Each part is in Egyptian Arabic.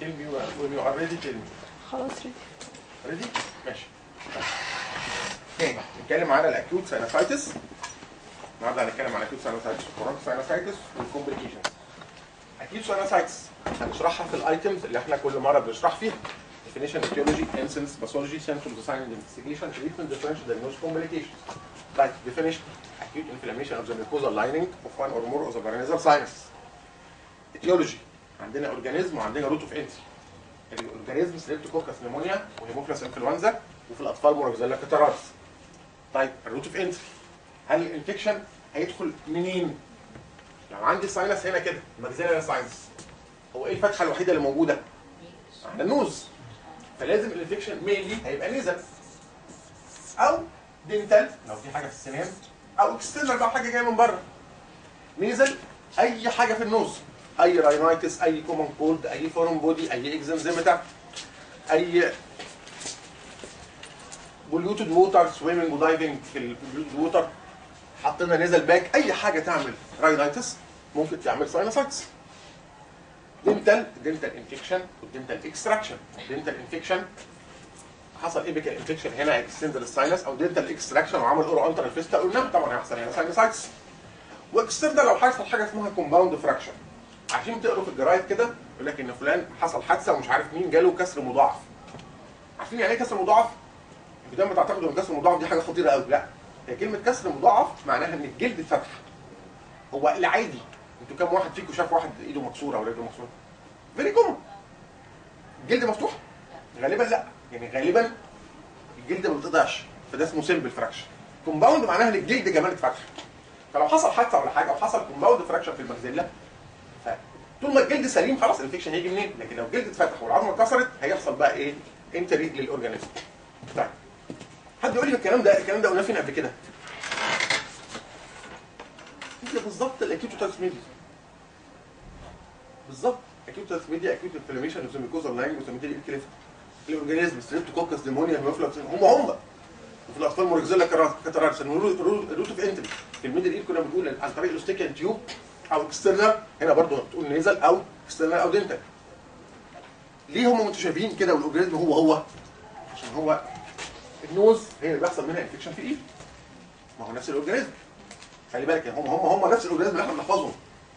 tell me when you are ready tell me خلاص ريدي ريدي ماشي تاني نتكلم على الاكيوت ساينوسايتس النهارده هنتكلم على الاكيوت ساينوسايتس والكورونيك ساينوسايتس والكومبليكيشنز اكيوت ساينوسايتس هنشرحها في الايتمز اللي احنا كل مره بنشرح فيها definition etiology incidence pathology symptoms sign and investigation treatment differential diagnosis complications like definition acute inflammation of the mucosal lining of one or more of the paranasal sinus etiology عندنا اورجانيزم وعندنا روت اوف انتري الاورجانيزم ستريبتوكوكس نيمونيا وهيموفيلس انفلونزا وفي الاطفال موركزيلا كاتارالس طيب الروت اوف انتري هل الانفكشن هيدخل منين؟ لو عندي ساينس هنا كده ماكسيلاري ساينس هو ايه الفتحه الوحيده اللي موجوده؟ على النوز فلازم الانفكشن مينلي هيبقى نزل او دينتال لو في حاجه في السنان او اكسترنال بقى حاجه جايه من بره نزل اي حاجه في النوز اي راينايتس اي كومن كولد اي فورم بودي اي اكزنزيمتا اي بوليوتد ووتر سويمنج ودايفنج في البوليوتد ووتر حطينا نزل باك اي حاجه تعمل راينايتس ممكن تعمل ساينوسايتس دنتال دنتال انفكشن والدنتال اكستراكشن دنتال انفكشن حصل ايبيكال انفكشن هنا اكستند للساينس او دنتال اكستراكشن وعمل اورو انتر الفيستا قلنا طبعا هيحصل هنا ساينوسايتس واكسترنال لو حصل حاجه اسمها كومباوند فراكشن عارفين بتقروا في الجرايد كده يقول لك ان فلان حصل حادثه ومش عارف مين جاله كسر مضاعف عارفين يعني ايه كسر مضاعف؟ انتوا دايما بتعتقدوا ان كسر مضاعف دي حاجه خطيره قوي لا هي كلمه كسر مضاعف معناها ان الجلد اتفتح هو العادي انتوا كام واحد فيكم شاف واحد ايده مكسوره او رجله مكسوره؟ فيري كومن الجلد مفتوح؟ غالبا لا يعني غالبا الجلد ما بيتقطعش فده اسمه سيمبل فراكشن كومباوند معناها ان الجلد كمان اتفتح فلو حصل حادثه ولا حاجه او حصل كومباوند فراكشن في المجزله طول ما الجلد سليم خلاص الانفكشن هيجي منين لكن لو الجلد اتفتح والعظمه اتكسرت هيحصل بقى ايه انتري للاورجانيزم طيب حد يقول لي الكلام ده الكلام ده قلناه فين قبل كده هي بالظبط الاكيوتوتاكس ميديا بالظبط اكيوتوتاكس ميديا اكيوت انفلاميشن اوف ذا ميكوزال لاين وسميتري الكليفت الاورجانيزم ستريبتوكوكس نيمونيا هيموفيلوكس هم هم وفي الاطفال موركزيلا كاتارالس الروت اوف انتري في الميدل ايد كنا بنقول عن طريق الاستيكان تيوب او اكسترنال هنا برضو بتقول نيزل او اكسترنال او دنتال ليه هم متشابهين كده والاورجانيزم هو هو عشان هو النوز هي اللي بيحصل منها انفكشن في الايد ما هو نفس الاورجانيزم خلي بالك هم هم هم نفس الاورجانيزم اللي احنا بنحفظهم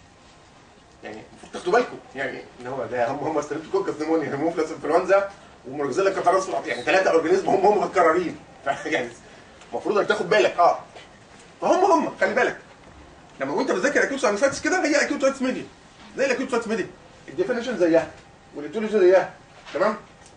يعني المفروض تاخدوا بالكم يعني ان هو ده هم هم ستريبتوكوكس نيمونيا هيموفيلس انفلونزا وموركزيلا كاتارالس يعني ثلاثه اورجانيزم هم هم متكررين يعني المفروض انك تاخد بالك اه فهم هم خلي بالك لما وانت بتذاكر اكيوت ساينوسايتس كده هي اكيوت ساينس ميديا زي الاكيوت ساينس ميديا الديفينيشن زيها والايتولوجي زيها تمام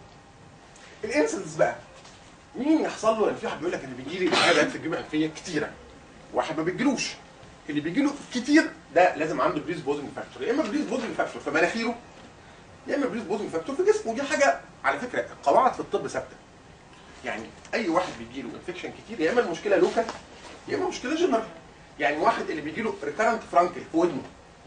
الانسنس بقى مين يحصل له في واحد بيقول لك ان بيجي لي التهابات في الجيوب الانفيه كتيره واحد ما بيجيلوش اللي بيجي له كتير ده لازم عنده بريز بوزنج فاكتور يا اما بريز بوزنج فاكتور في مناخيره يا اما بريز بوزنج فاكتور في جسمه ودي حاجه على فكره القواعد في الطب ثابته يعني اي واحد بيجي له انفكشن كتير يا اما المشكله لوكال يا اما مشكله جنرال يعني واحد اللي بيجي له ريكارنت فرانكل في ودنه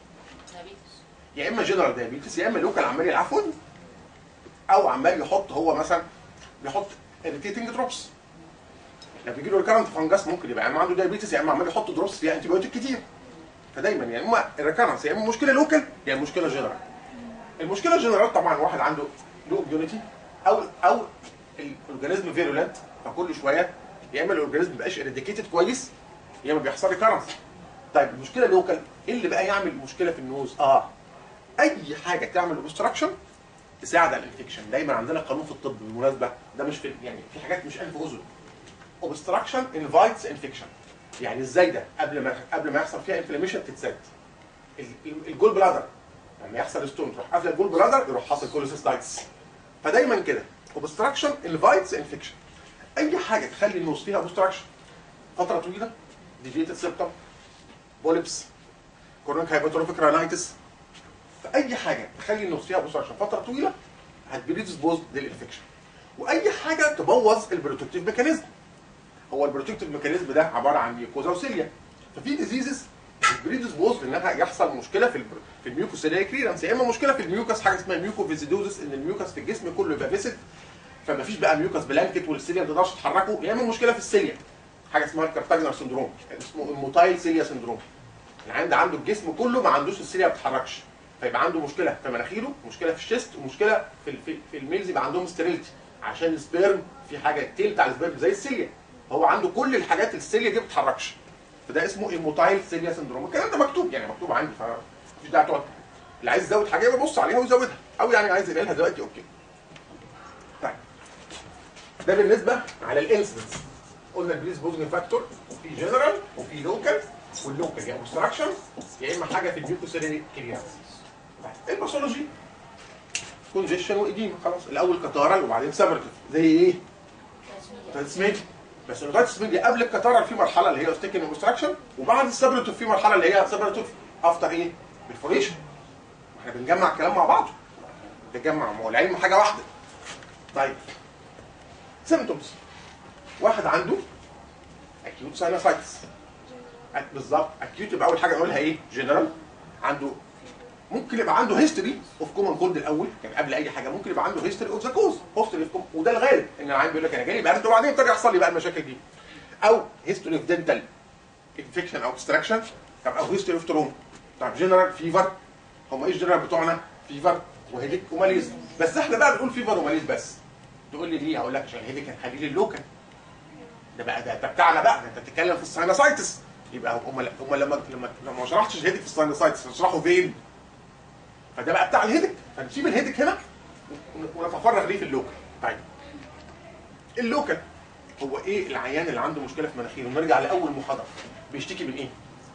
يا اما جنرال دايابيتس يا اما لوكال عمال يلعب في ودنه او عمال يحط هو مثلا بيحط اريتيتنج دروبس لو بيجي له ريكارنت فانجاس ممكن يبقى يا اما عنده دايابيتس يا اما عمال يحط دروبس فيها انتي بايوتيك كتير فدايما يا اما الريكارنس يا اما مشكله لوكال يا اما مشكله جنرال المشكله جنرال طبعا واحد عنده لو اميونيتي او او الاورجانيزم فيرولنت فكل شويه يا اما الاورجانيزم ما بيبقاش اريديكيتد كويس يا اما بيحصل ريكارنس طيب المشكله لوكال ايه اللي بقى يعمل مشكله في النوز اه اي حاجه تعمل اوبستراكشن تساعد على الانفكشن دايما عندنا قانون في الطب بالمناسبه ده مش في يعني في حاجات مش انف اذن اوبستراكشن انفايتس انفكشن يعني ازاي ده قبل ما قبل ما يحصل فيها انفلاميشن تتسد الجول بلادر لما يحصل ستون تروح قافله الجول بلادر يروح حاصل كوليسيستايتس فدايما كده اوبستراكشن انفايتس انفكشن اي حاجه تخلي النوز فيها اوبستراكشن فتره طويله ديفيتد سيبتم بوليبس كورونيك هايبوتروفيك راينايتس فاي حاجه تخلي النوز فيها اوبستراكشن فتره طويله هتبريدسبوز للانفكشن واي حاجه تبوظ البروتكتيف ميكانيزم هو البروتكتيف ميكانيزم ده عباره عن ميوكوزا وسيليا ففي ديزيزز بريدسبوز انها يحصل مشكله في البر... في الميوكوسيليا كليرنس يا اما مشكله في الميوكس حاجه اسمها ميوكوفيزيدوزس ان الميوكس في الجسم كله يبقى فيسد فما فيش بقى ميوكس بلانكت والسيليا ما تقدرش تحركه يا اما مشكله في السيليا حاجه اسمها الكارتاجنر سندروم اسمه الموتايل سيليا سندروم العند عنده الجسم كله ما عندوش السيليا ما بتتحركش فيبقى عنده مشكله في مناخيره مشكله في الشيست ومشكله في ال- في, في الميلز يبقى عندهم ستيريلتي عشان السبيرم في حاجه التيل بتاع السبيرم زي السيليا هو عنده كل الحاجات السيليا دي ما بتتحركش فده اسمه الموتايل سيليا سندروم الكلام ده مكتوب يعني مكتوب عندي فمفيش داعي تقعد اللي عايز يزود حاجه يبقى يبص عليها ويزودها او يعني عايز ينقلها دلوقتي اوكي طيب ده بالنسبه على الانسيدنس قلنا البريز بوزنج فاكتور في جنرال وفي لوكال واللوكال يا اوبستراكشن يا اما حاجه في الميوكوسيلري كيرياتس الباثولوجي كونجيشن واديما خلاص الاول كتارل وبعدين سبرتيف زي ايه؟ تسميد بس لغايه التسميد قبل الكتارل في مرحله اللي هي اوستيكن اوبستراكشن وبعد السبرتيف في مرحله اللي هي سبرتيف افتر ايه؟ بالفوريشن احنا بنجمع الكلام مع بعض بنجمع ما هو العلم حاجه واحده طيب سيمتومز واحد عنده اكيوت ساينوسايتس بالظبط اكيوت يبقى اول حاجه نقولها ايه جنرال عنده ممكن يبقى عنده هيستوري اوف كومن كولد الاول يعني قبل اي حاجه ممكن يبقى عنده هيستوري اوف ذا كوز هيستوري اوف وده الغالب ان العيان بيقول لك انا جالي برد وبعدين ابتدى يحصل لي بقى المشاكل دي او هيستوري اوف دنتال انفكشن او اكستراكشن طب او هيستوري اوف تروما طب جنرال فيفر هم ايه الجنرال بتوعنا فيفر وهيديك وماليز بس احنا بقى بنقول فيفر وماليز بس تقول لي ليه هقول لك عشان الهيديك هنخليه للوكال ده بقى ده, ده بتاعنا بقى ده انت بتتكلم في الساينوسايتس يبقى هم هم لما لما لما ما شرحتش الهيديك في الساينوسايتس هتشرحه فين؟ فده بقى بتاع الهيدك فنسيب الهيدك هنا ونتفرغ ليه في اللوكال طيب اللوكال هو ايه العيان اللي عنده مشكله في مناخيره نرجع لاول محاضره بيشتكي من ايه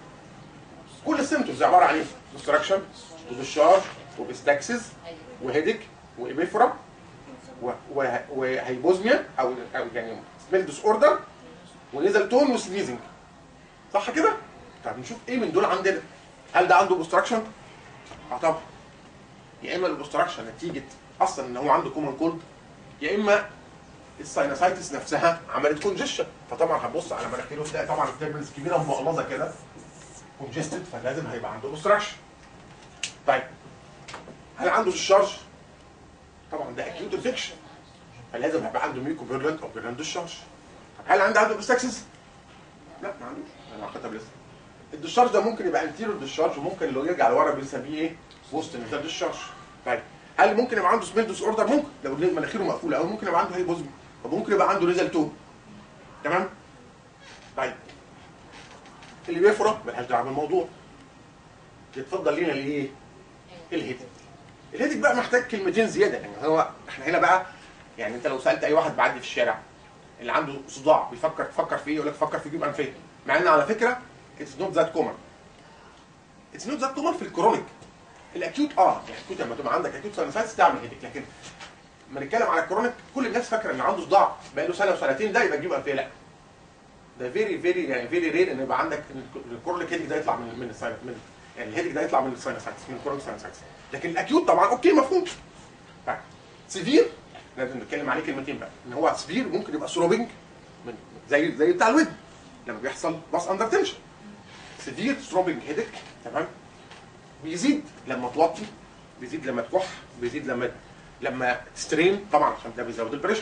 كل السيمتومز عباره عن ايه ديستراكشن ودشار وبستاكسز وهيدك وإبيفرا و- و- وهيبوزميا او او يعني سميل ديس اوردر ونزل تون وسنيزنج صح كده؟ طب نشوف ايه من دول عندنا هل ده عنده اوبستراكشن؟ اه طبعا يا اما الاوبستراكشن نتيجه اصلا ان هو عنده كومن كولد يا اما الساينوسايتس نفسها عملت كونجيشن فطبعا هتبص على مناخيره تلاقي طبعا التيربلز كبيره ومقلظه كده كونجستد فلازم هيبقى عنده اوبستراكشن طيب هل عنده الشارج؟ طبعا ده اكيوت انفكشن فلازم هيبقى عنده ميكو بيرلنت او بيرلنت الشارج طب هل عنده عنده اوبستاكسس؟ لا ما عندوش انا كتب لسه الديشارج ده ممكن يبقى انتيرو ديشارج وممكن لو يرجع لورا بنسميه ايه؟ وسط نتال ديشارج طيب هل ممكن يبقى عنده سميل ديس اوردر؟ ممكن لو مناخيره مقفوله او ممكن يبقى عنده هيبوزمي طب ممكن يبقى عنده نزل تون تمام؟ طيب اللي بيفرق ملهاش دعوه بالموضوع يتفضل لينا الايه؟ الهيدك الهيدك بقى محتاج كلمتين زياده يعني هو احنا هنا بقى يعني انت لو سالت اي واحد بعدي في الشارع اللي عنده صداع بيفكر تفكر في ايه يقول لك فكر في جيوب انفيه مع ان على فكره اتس نوت ذات كومن اتس نوت ذات كومن في الكرونيك الاكيوت اه يعني اكيوت لما تبقى عندك اكيوت ساينوسايتس تعمل هيدك لكن لما نتكلم على الكرونيك كل الناس فاكره ان عنده صداع بقى له سنه وسنتين ده يبقى جيوب انفيه لا ده فيري فيري يعني فيري رير ان يبقى عندك الكرونيك هيدك ده يطلع من من الساينس من يعني الهيدك ده يطلع من الساينوسايتس من الكرونيك ساينوسايتس لكن الاكيوت طبعا اوكي مفهوم طيب سيفير لازم نتكلم عليه كلمتين بقى ان هو سيفير ممكن يبقى ثروبنج من زي زي بتاع الودن لما بيحصل باص اندر تنشن سيفير ثروبنج هيدك تمام بيزيد لما توطي بيزيد لما تكح بيزيد لما لما تسترين طبعا عشان ده بيزود البريشر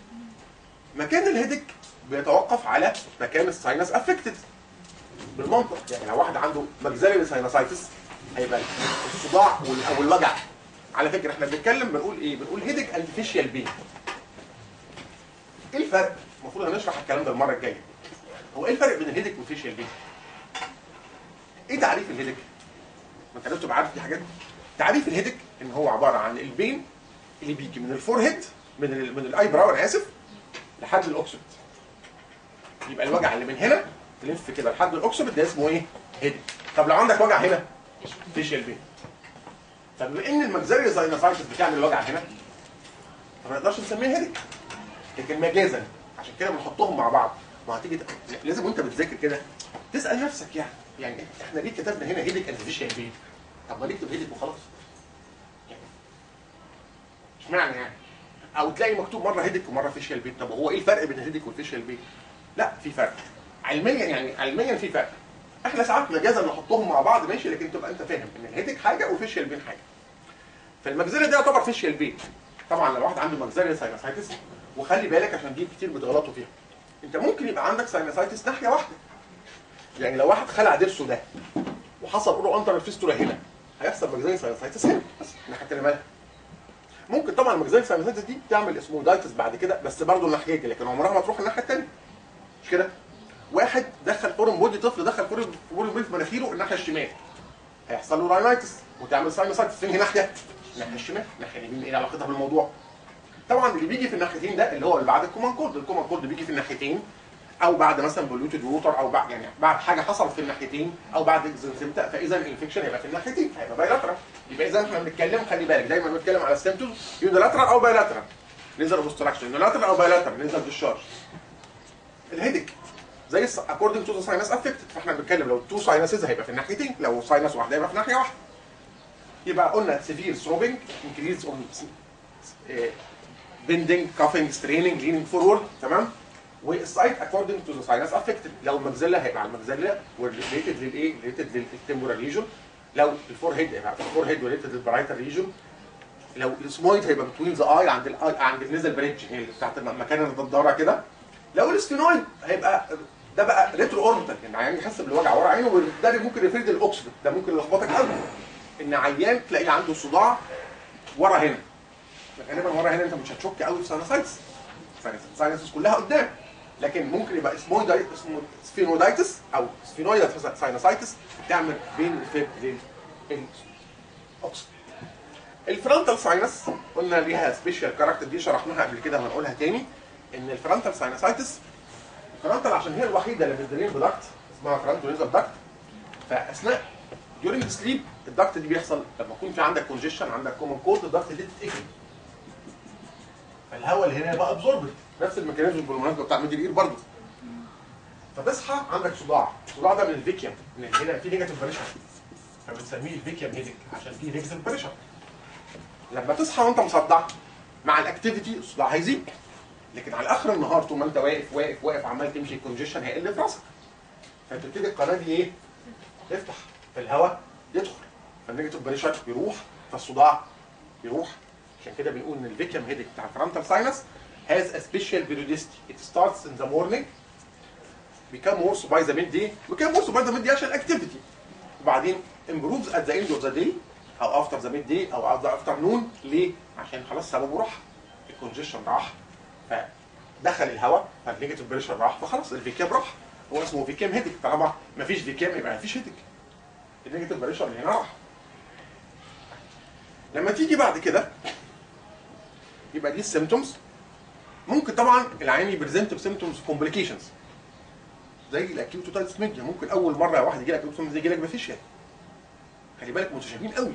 مكان الهيدك بيتوقف على مكان الساينس افكتد بالمنطق يعني لو واحد عنده مجزري ساينوسايتس هيبقى الصداع وال- او الوجع على فكره احنا بنتكلم بنقول ايه بنقول هيدك الفيشيال بين ايه الفرق المفروض هنشرح الكلام ده المره الجايه هو ايه الفرق بين الهيدك والفيشيال بين ايه تعريف الهيدك ما انت لازم تبقى عارف دي حاجات تعريف الهيدك ان هو عباره عن البين اللي بيجي من الفور هيد من ال من الاي براو انا اسف لحد الاوكسيد يبقى الوجع اللي من هنا تلف كده لحد الاوكسيد ده اسمه ايه هيدك طب لو عندك وجع هنا فيشيال بين فبما ان المجزري ساينوسايتس بتعمل الوجع هنا فما نقدرش نسميه هيدك لكن مجازا عشان كده بنحطهم مع بعض ما هتيجي ت- لازم وانت بتذاكر كده تسال نفسك يعني يعني احنا ليه كتبنا هنا هيدك اند فيشيال بين طب ما نكتب هيدك وخلاص يعني اشمعنى يعني او تلاقي مكتوب مره هيدك ومره فيشيال بين طب هو ايه الفرق بين الهيدك والفيشيال بين لا في فرق علميا يعني علميا في فرق احنا ساعات مجازا نحطهم مع بعض ماشي لكن تبقى انت فاهم ان الهيدك حاجه والفيشيال بين حاجه فالمجزري ده يعتبر فيشيال بين طبعا لو واحد عنده مجزري ساينوسايتس وخلي بالك عشان دي كتير بتغلطوا فيها انت ممكن يبقى عندك ساينوسايتس ناحيه واحده يعني لو واحد خلع ضرسه ده وحصل اورو انتر فيستولا هنا هيحصل ماجزين ساينسايتس هنا بس الناحيه الثانيه مالها ممكن طبعا الماجزين ساينسايتس دي تعمل اسمودايتس بعد كده بس برضه الناحيه دي لكن عمرها ما تروح الناحيه الثانيه مش كده؟ واحد دخل فورم بودي طفل دخل فورم بودي في مناخيره الناحيه الشمال هيحصل له راينايتس وتعمل ساينوسايتس فين ناحيه؟ الناحيه الشمال الناحيه اليمين ايه علاقتها بالموضوع؟ طبعا اللي بيجي في الناحيتين ده اللي هو اللي بعد الكومان كولد الكومان كولد بيجي في الناحيتين او بعد مثلا بوليوتد ووتر او بعد يعني بعد حاجه حصلت في الناحيتين او بعد اكزنسيمتا فاذا الانفكشن هيبقى في الناحيتين هيبقى بايلاترال يبقى اذا احنا بنتكلم خلي بالك دايما بنتكلم على السيمتومز يونيلاترال او بايلاترال نزل اوبستراكشن يونيلاترال او بايلاترال نزل ديشارج الهيدك زي اكوردنج تو ذا ساينس افكتد فاحنا بنتكلم لو تو ساينسز هيبقى في الناحيتين لو ساينس واحده هيبقى في ناحيه واحده يبقى قلنا سيفير ثروبنج انكريز اون بندنج كافينج ستريننج ليننج فورورد تمام والسايت اكوردنج تو ذا ساينس افكتد لو المجزله هيبقى على المجزله وريليتد للايه؟ ريليتد للتمبورال ريجون لو الفور هيد هيبقى الفور هيد وريليتد للبرايتال ريجون لو السمويد هيبقى بتوين ذا اي عند الاي عند النيزل بريدج هي بتاعت مكان النضاره كده لو السفينويد هيبقى ده بقى ريترو اوربيتال يعني عيان يحس بالوجع ورا عينه وده ممكن يفرد الاوكسيد ده ممكن يلخبطك قوي ان عيان تلاقي عنده صداع ورا هنا غالبا ورا هنا انت مش هتشك قوي في ساينسايتس ساينسايتس كلها قدام لكن ممكن يبقى اسمه اسمه سفينودايتس او سفينويد ساينسايتس تعمل بين الفيب للاوكسيد الفرونتال ساينس قلنا ليها سبيشال كاركتر دي شرحناها قبل كده وهنقولها تاني ان الفرونتال ساينسايتس الفرونتال عشان هي الوحيده اللي بتدرين بدكت اسمها فرونتال نيزل دكت فاثناء during سليب الدكت دي بيحصل لما يكون في عندك كونجيشن عندك كومن كولد الدكت دي تتقفل فالهواء اللي هنا يبقى ابزوربد نفس الميكانيزم بالمناسبه بتاع ميدل اير برضه فتصحى عندك صداع الصداع ده من الفيكيوم من هنا في نيجاتيف بريشر فبنسميه الفيكيوم هيدك عشان في نيجاتيف بريشر لما تصحى وانت مصدع مع الاكتيفيتي الصداع هيزيد لكن على اخر النهار طول ما انت واقف واقف واقف عمال تمشي الكونجيشن هيقل في راسك فتبتدي القناه دي ايه؟ تفتح فالهواء يدخل فالنيجاتيف بريشر يروح فالصداع يروح عشان كده بنقول ان الفيكيوم هيدك بتاع الفرونتال ساينس has a special periodicity. It starts in the morning, become worse by the midday, become worse by the midday عشان activity. وبعدين improves at the end of the day او after the midday او after the afternoon ليه؟ عشان خلاص سببه راح. الكونجيشن راح فدخل الهواء فالنيجاتيف بريشر راح فخلاص الفيكام راح. هو اسمه فيكام هيدك طالما مفيش فيكام يبقى مفيش هيدك. النيجاتيف بريشر اللي هنا راح. لما تيجي بعد كده يبقى دي السيمتومز ممكن طبعا العيان يبريزنت بسيمتومز كومبليكيشنز زي الاكيوتوتايتس ميديا ممكن اول مره واحد يجي لك اكيوتوتايتس يجي لك بفيشيال خلي بالك متشابهين قوي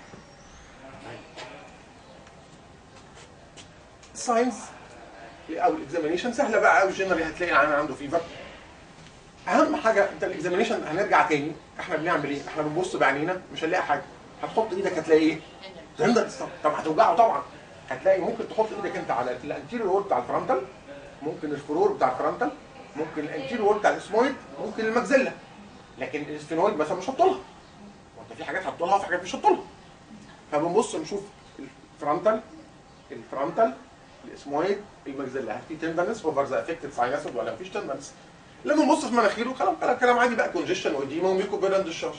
الساينز او الاكزامينيشن سهله بقى قوي جنرالي هتلاقي العيان عنده فيفر اهم حاجه انت الاكزامينيشن هنرجع تاني احنا بنعمل ايه؟ احنا بنبص بعينينا مش هنلاقي حاجه هتحط ايدك هتلاقي ايه؟ تندر طب هتوجعه طبعا هتلاقي ممكن تحط ايدك انت على الانتيريور وول بتاع الفرونتال ممكن الفلور بتاع الفرونتال ممكن الانتيريور وول بتاع الاسمويد ممكن المجزله لكن السفينويد مثلا مش هتطولها وانت في حاجات هتطولها وفي حاجات مش هتطولها فبنبص نشوف الفرونتال الفرونتال الاسمويد المجزله هل في تندنس اوفر ذا افكتد ساينسود ولا مفيش تندنس لما نبص في مناخيره خلاص كلام كلام عادي بقى كونجيشن واديما وميكو بيرند الشاش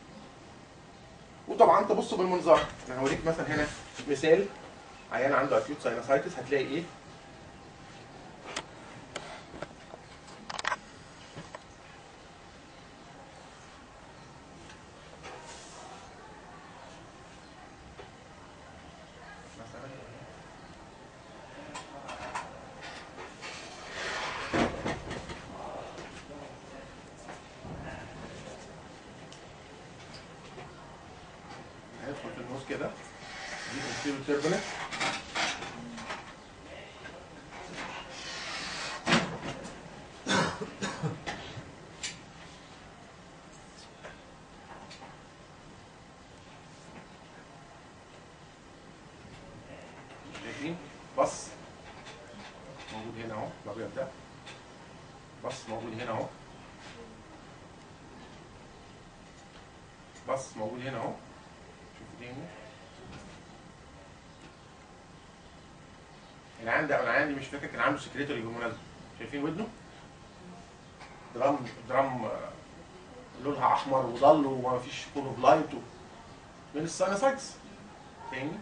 وطبعا تبص بالمنظار انا هوريك مثلا هنا مثال عيان عنده اكيوت ساينسايتس هتلاقي ايه مثلا هيدخل في النص كده دي posterior turbinate شايفين بص موجود هنا اهو الابيض ده بص موجود هنا اهو بص موجود هنا اهو شوفوا تاني العيان ده انا عندي مش فاكر كان عنده سكريتوري بالمناسبه شايفين ودنه درام درام آه، لونها احمر وضل وما فيش كون اوف لايت و... من الساينوسايتس تاني أهي.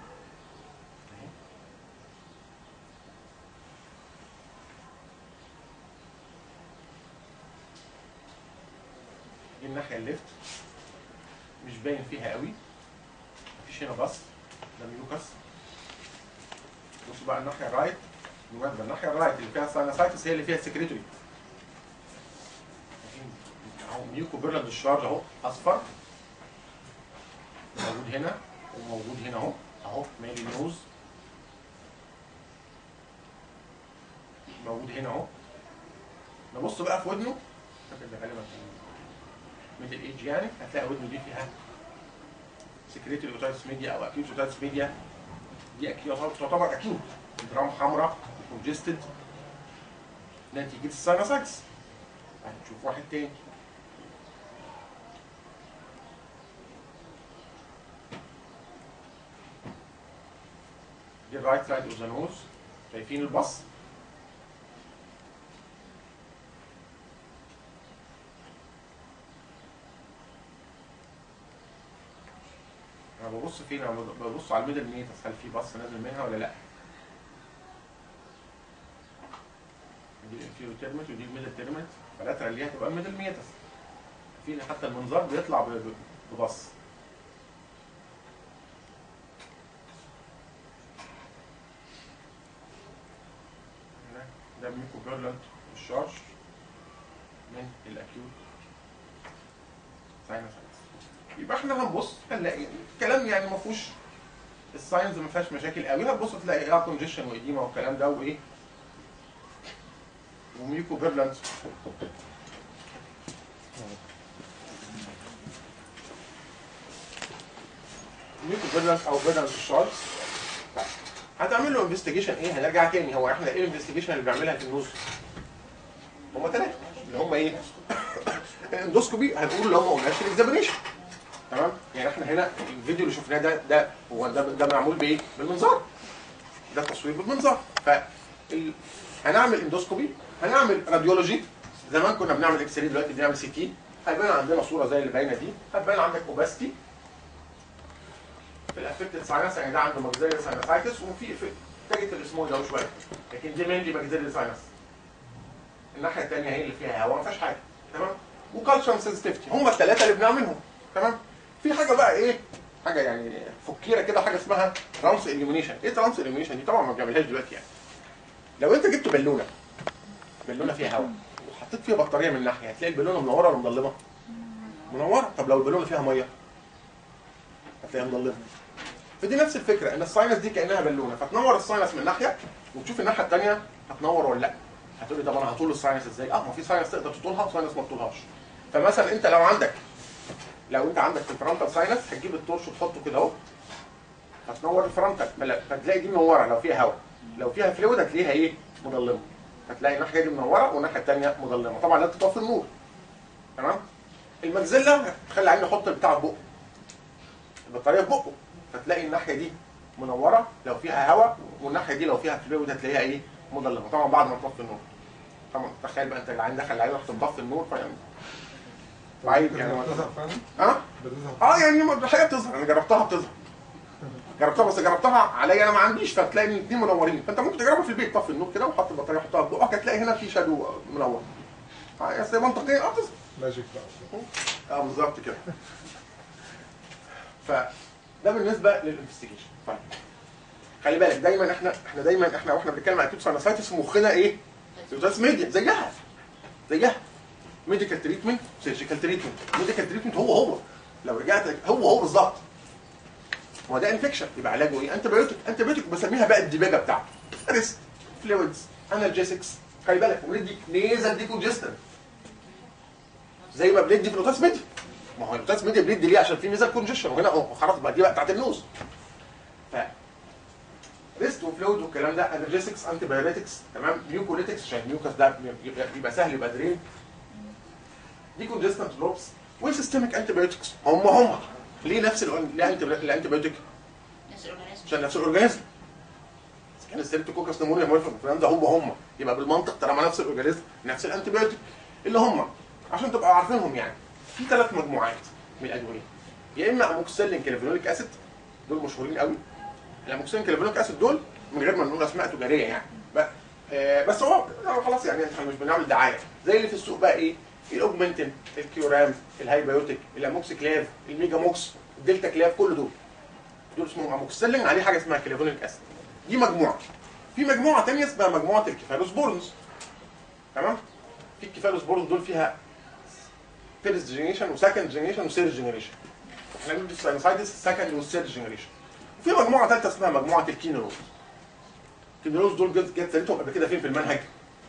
دي الناحيه الليفت مش باين فيها قوي مفيش هنا بس ده ميوكس بصوا بقى الناحيه الرايت بالمناسبه الناحيه الرايت اللي فيها ساينوسايتس هي اللي فيها السكريتوري اهو ميوكو بيرلاند الشارج اهو اصفر موجود هنا وموجود هنا اهو اهو مالي نوز موجود هنا اهو نبص بقى في ودنه فاكر ده غالبا ميدل ايج يعني هتلاقي ودنه دي فيها سكريتوري اوتايتس ميديا او اكيوت اوتايتس ميديا دي اكيوت تعتبر اكيوت درام حمراء كونجستد نتيجه الساينوسايتس هنشوف واحد تاني دي الرايت سايد اوف ذا نوز شايفين البص انا ببص فين انا ببص على الميدل ميتس هل في بص نازل منها ولا لا دي الانفيرو تيرمت ودي الميدل تيرمت فالاترال اللي هتبقى الميدل ميتس في حتى المنظار بيطلع ب- ب- ببص هنا ده ميكو بيرلنت الشارج من الاكيوت ساينوسايتس يبقى احنا هنبص هنلاقي الكلام يعني ما فيهوش الساينز ما فيهاش مشاكل قوي هتبص تلاقي اه كونجيشن واديما والكلام ده وايه وميكو بيرلنت ميكو بيرلنت او بيرلنت الشارج هتعمل له انفستيجيشن ايه هنرجع تاني هو احنا ايه الانفستيجيشن اللي بنعملها في النوز هم ثلاثه اللي هم ايه الاندوسكوبي هنقول اللي هم اورجانيك اكزامينيشن تمام يعني احنا هنا الفيديو اللي شفناه ده ده هو ده ده معمول بايه بالمنظار ده تصوير بالمنظار ف ال... هنعمل اندوسكوبي هنعمل راديولوجي زمان كنا بنعمل اكس راي دلوقتي بنعمل سي تي هيبان عندنا صوره زي اللي باينه دي هتبان عندك اوباستي في الافكتد ساينس يعني ده عنده ماكسيلري ساينسايتس وفي في تاجت الاسمول ده شويه لكن دي مينلي ماكسيلري ساينس الناحيه الثانيه هي اللي فيها هواء ما فيهاش حاجه تمام وكالتشر سنسيتيفيتي هم الثلاثه اللي بنعملهم تمام في حاجه بقى ايه حاجه يعني فكيره كده حاجه اسمها ترانس اليومينيشن ايه ترانس اليومينيشن دي طبعا ما بنعملهاش دلوقتي يعني لو انت جبت بالونه بالونه فيها هواء وحطيت فيها بطاريه من ناحيه هتلاقي البالونه منوره ولا مظلمه منوره طب لو البالونه فيها ميه هتلاقيها مظلمه فدي نفس الفكره ان الساينس دي كانها بالونه فتنور الساينس من ناحيه وتشوف الناحيه الثانيه هتنور ولا لا هتقولي طب انا هطول الساينس ازاي اه ما في ساينس تقدر تطولها وساينس ما تطولهاش فمثلا انت لو عندك لو انت عندك في الفرونتال ساينس هتجيب التورش وتحطه كده اهو هتنور الفرونتال فلا- فتلاقي دي منوره لو فيها هواء لو فيها فلويد هتلاقيها ايه مظلمه هتلاقي الناحيه دي منوره والناحيه الثانيه مظلمه طبعا لازم تطفي النور تمام المجزله تخلي عيني يحط البتاع في بقه البطاريه في بقه فتلاقي الناحيه دي منوره لو فيها هواء والناحيه دي لو فيها فلويد هتلاقيها ايه مظلمه طبعا بعد ما تطفي النور طبعا تخيل بقى انت العين دخل العين رحت مطفي النور فيعني عيب يعني بتظهر فعلا اه بتظهر اه يعني الحقيقه بتظهر انا جربتها بتظهر جربتها بس جربتها عليا انا ما عنديش فتلاقي الاثنين منورين فانت ممكن تجربها في البيت طفي النور كده وحط البطاريه حطها في بقك هتلاقي هنا في شادو منور اه بس منطقيا اه بتظهر ماجيك بقى اه بالظبط كده فده بالنسبه للانفستيجيشن طيب خلي بالك دايما احنا احنا دايما احنا واحنا بنتكلم عن اكيوت ساينوسايتس مخنا ايه؟ سيروتاس ميديا زيها زيها ميديكال تريتمنت سيرجيكال تريتمنت ميديكال تريتمنت هو هو لو رجعت هو هو بالظبط ما هو ده انفكشن يبقى علاجه ايه؟ انت بايوتيك انت بايوتيك بسميها بقى الديباجه بتاعته ريست فلويدز انالجيسكس خلي بالك وندي نيزل ديكونجستنت زي ما بندي في الاوتاس ميديا ما هو الاوتاس ميديا بندي ليه عشان في نيزل كونجيشن وهنا اهو خلاص بقى دي بقى بتاعت النوز ف ريست وفلويد والكلام ده انرجيسكس انتي بايوريتكس تمام ميوكوليتكس عشان الميوكس ده يبقى, يبقى سهل يبقى درين دي كونجستنت دروبس وسيستميك انتي بايوتكس هم هم ليه نفس ال- ليه انتي الانتي بايوتيك نفس الاورجانيزم عشان نفس الاورجانيزم إذا كان السيرتوكوكس نمونيا مورفا الكلام ده هم هم يبقى بالمنطق طالما نفس الاورجانيزم نفس الانتي بايوتيك اللي هم عشان تبقى عارفينهم يعني في ثلاث مجموعات من الادويه يا اما اموكسيلين كلافينوليك اسيد دول مشهورين قوي الاموكسيلين كلافينوليك اسيد دول من غير ما نقول اسماء تجاريه يعني ب- آه، بس هو هو خلاص يعني احنا مش بنعمل دعايه زي اللي في السوق بقى ايه الاوجمنتين الكيورام الهايبيوتيك الاموكسيكلاف الميجا موكس الدلتا كلاف كل دول دول اسمهم اموكسيلين عليه حاجه اسمها كلافينوليك اسيد دي مجموعه في مجموعه ثانيه اسمها مجموعه الكيفالوسبورنز تمام في الكيفالوسبورنز دول فيها فيرست جنريشن وسكند جنريشن وثيرد جنريشن احنا بندي الساينوسايتس السكند والثيرد جنريشن وفي مجموعه ثالثه اسمها مجموعه الكينولوز الكينولوز دول جت جت سيرتهم قبل كده فين في المنهج؟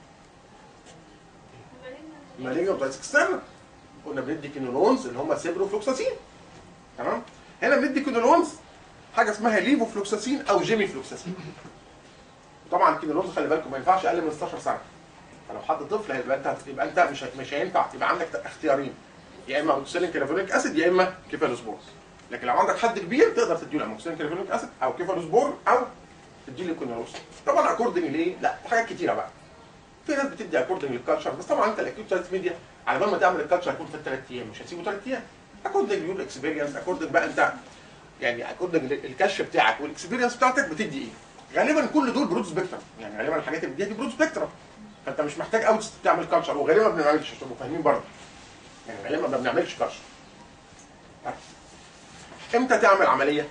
مالينيا وبرايتس اكسترنال قلنا بندي كينولونز اللي هم سيبروفلوكساسين تمام هنا بندي كينولونز حاجه اسمها ليفوفلوكساسين او جيمي فلوكساسين طبعا الكينولونز خلي بالكم ما ينفعش اقل من 16 سنه فلو حد طفل هيبقى انت يبقى انت مش مش هينفع يبقى عندك اختيارين يا اما اموكسيلين كلافينوليك اسيد يا اما كيفالوسبور لكن لو عندك حد كبير تقدر تديله اموكسيلين كلافينوليك اسيد او كيفالوسبور او تديله كونيروس طبعا اكوردنج ليه؟ لا حاجات كتيره بقى في ناس بتدي اكوردنج للكالتشر بس طبعا انت الاكيوت سايتس ميديا على بال ما تعمل الكالتشر هيكون في ثلاث ايام مش هتسيبه ثلاث ايام اكوردنج يور اكسبيرينس اكوردنج بقى انت يعني اكوردنج الكشف بتاعك والاكسبيرينس بتاعتك بتدي ايه؟ غالبا كل دول برود سبيكترم يعني غالبا الحاجات اللي بتديها دي برود سبيكترم فانت مش محتاج قوي تعمل كالتشر وغالبا ما بنعملش عشان تبقوا فاهمين برضه يعني غالبا ما بنعملش كالتشر طيب. امتى تعمل عمليه؟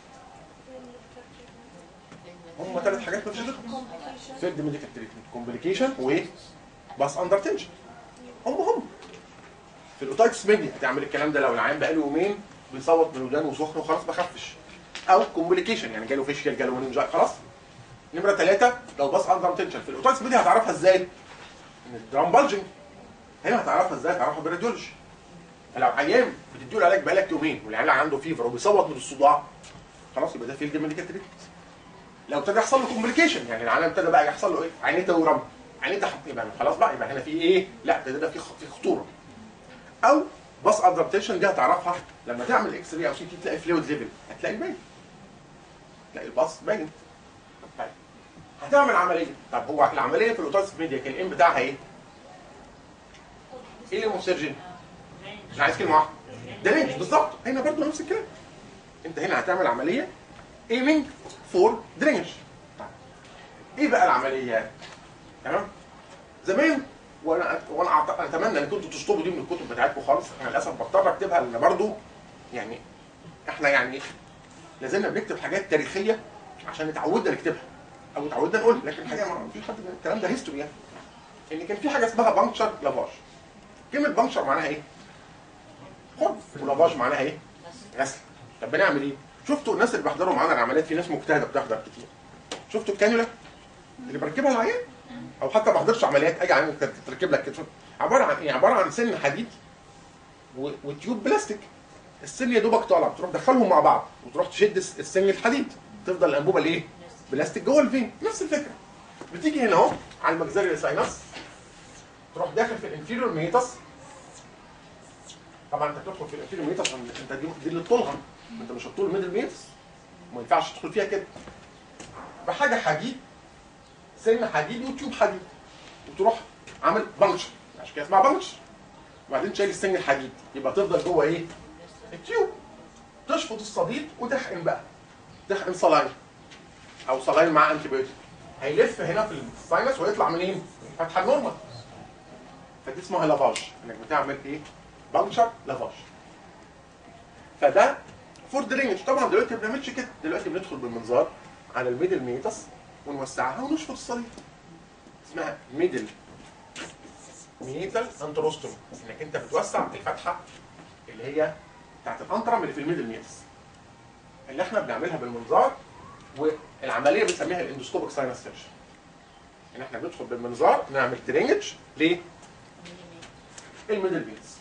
هم ثلاث حاجات مفيش غيرهم سيرد ميديكال تريتمنت كومبليكيشن و باس اندر تنشن هم هم في الاوتايتس ميديا هتعمل الكلام ده لو العيان بقاله يومين بيصوت من ودانه وسخن وخلاص ما خفش او كومبليكيشن يعني جاله فيشيال جاله مننجاي خلاص نمره ثلاثه لو باس اندر تنشن في الاوتايتس ميديا هتعرفها ازاي؟ من الدرام بالجنج هنا هتعرفها ازاي؟ هتعرفها بالراديولوجي فلو عيان بتديله علاج بقالك يومين والعيان عنده فيفر وبيصوت من الصداع خلاص يبقى ده فيلد ميديكال تريتمنت لو ابتدى يحصل له كومبليكيشن يعني العالم ابتدى بقى يحصل له ايه؟ عينيه تورم عينيه تحت يبقى خلاص بقى يبقى هنا في ايه؟ لا ابتدى ده في خ- في خطوره او باس ادابتيشن دي هتعرفها لما تعمل اكس راي او سي تي تلاقي فلويد ليفل هتلاقي باين تلاقي الباص باين طيب هتعمل عمليه طب هو العمليه في الاوتوس ميديا كان الام بتاعها ايه؟ ايه اللي مش عايز كلمه واحده ده رينج بالظبط هنا برضه نفس الكلام انت هنا هتعمل عمليه ايمنج فور درينج ايه بقى العمليه تمام زمان وانا وانا أعت- اتمنى ان كنتوا تشطبوا دي من الكتب بتاعتكم خالص انا للاسف بضطر اكتبها لان برضو يعني احنا يعني لازلنا بنكتب حاجات تاريخيه عشان اتعودنا نكتبها او اتعودنا نقول لكن الحقيقه ما فيش حد الكلام ده هيستوري يعني ان كان في حاجه اسمها بانكشر لافاج كلمه بانكشر معناها ايه؟ خرم ولافاج معناها ايه؟ غسل طب بنعمل ايه؟ شفتوا الناس اللي بيحضروا معانا العمليات في ناس مجتهده بتحضر كتير شفتوا الكانيولا اللي بركبها العيان او حتى ما بحضرش عمليات اجي عيان تركب لك كده شوف. عباره عن ايه؟ عباره عن سن حديد و- وتيوب بلاستيك السن يا دوبك طالع تروح تدخلهم مع بعض وتروح تشد الس- السن الحديد تفضل الانبوبه الايه؟ بلاستيك جوه الفين نفس الفكره بتيجي هنا اهو على المجزري ساينس تروح داخل في الانفيريور ميتس طبعا انت بتدخل في الانفيريور ميتس عشان انت دي, دي اللي طولها انت مش هتطول ميدل ميتس ما ينفعش تدخل فيها كده بحاجه حديد سن حديد وتيوب حديد وتروح عامل بنكشر عشان كده اسمها بنكشر وبعدين شايل السن الحديد يبقى تفضل جوه ايه؟ التيوب تشفط الصديد وتحقن بقى تحقن صلاين او صلاين مع انتي بيوتيك هيلف هنا في الساينس ويطلع منين؟ من الفتحه النورمال فدي اسمها لافاج انك بتعمل ايه؟ بنكشر لافاج فده فور درينج طبعا دلوقتي ما بنعملش كده دلوقتي بندخل بالمنظار على الميدل ميتس ونوسعها ونشفط الصليب اسمها ميدل ميتال انتروستوم انك انت بتوسع الفتحه اللي هي بتاعت الانترم اللي في الميدل ميتس اللي احنا بنعملها بالمنظار والعمليه بنسميها الاندوسكوبيك ساينس سيرجن ان احنا بندخل بالمنظار نعمل ترينج ليه؟ الميدل ميتس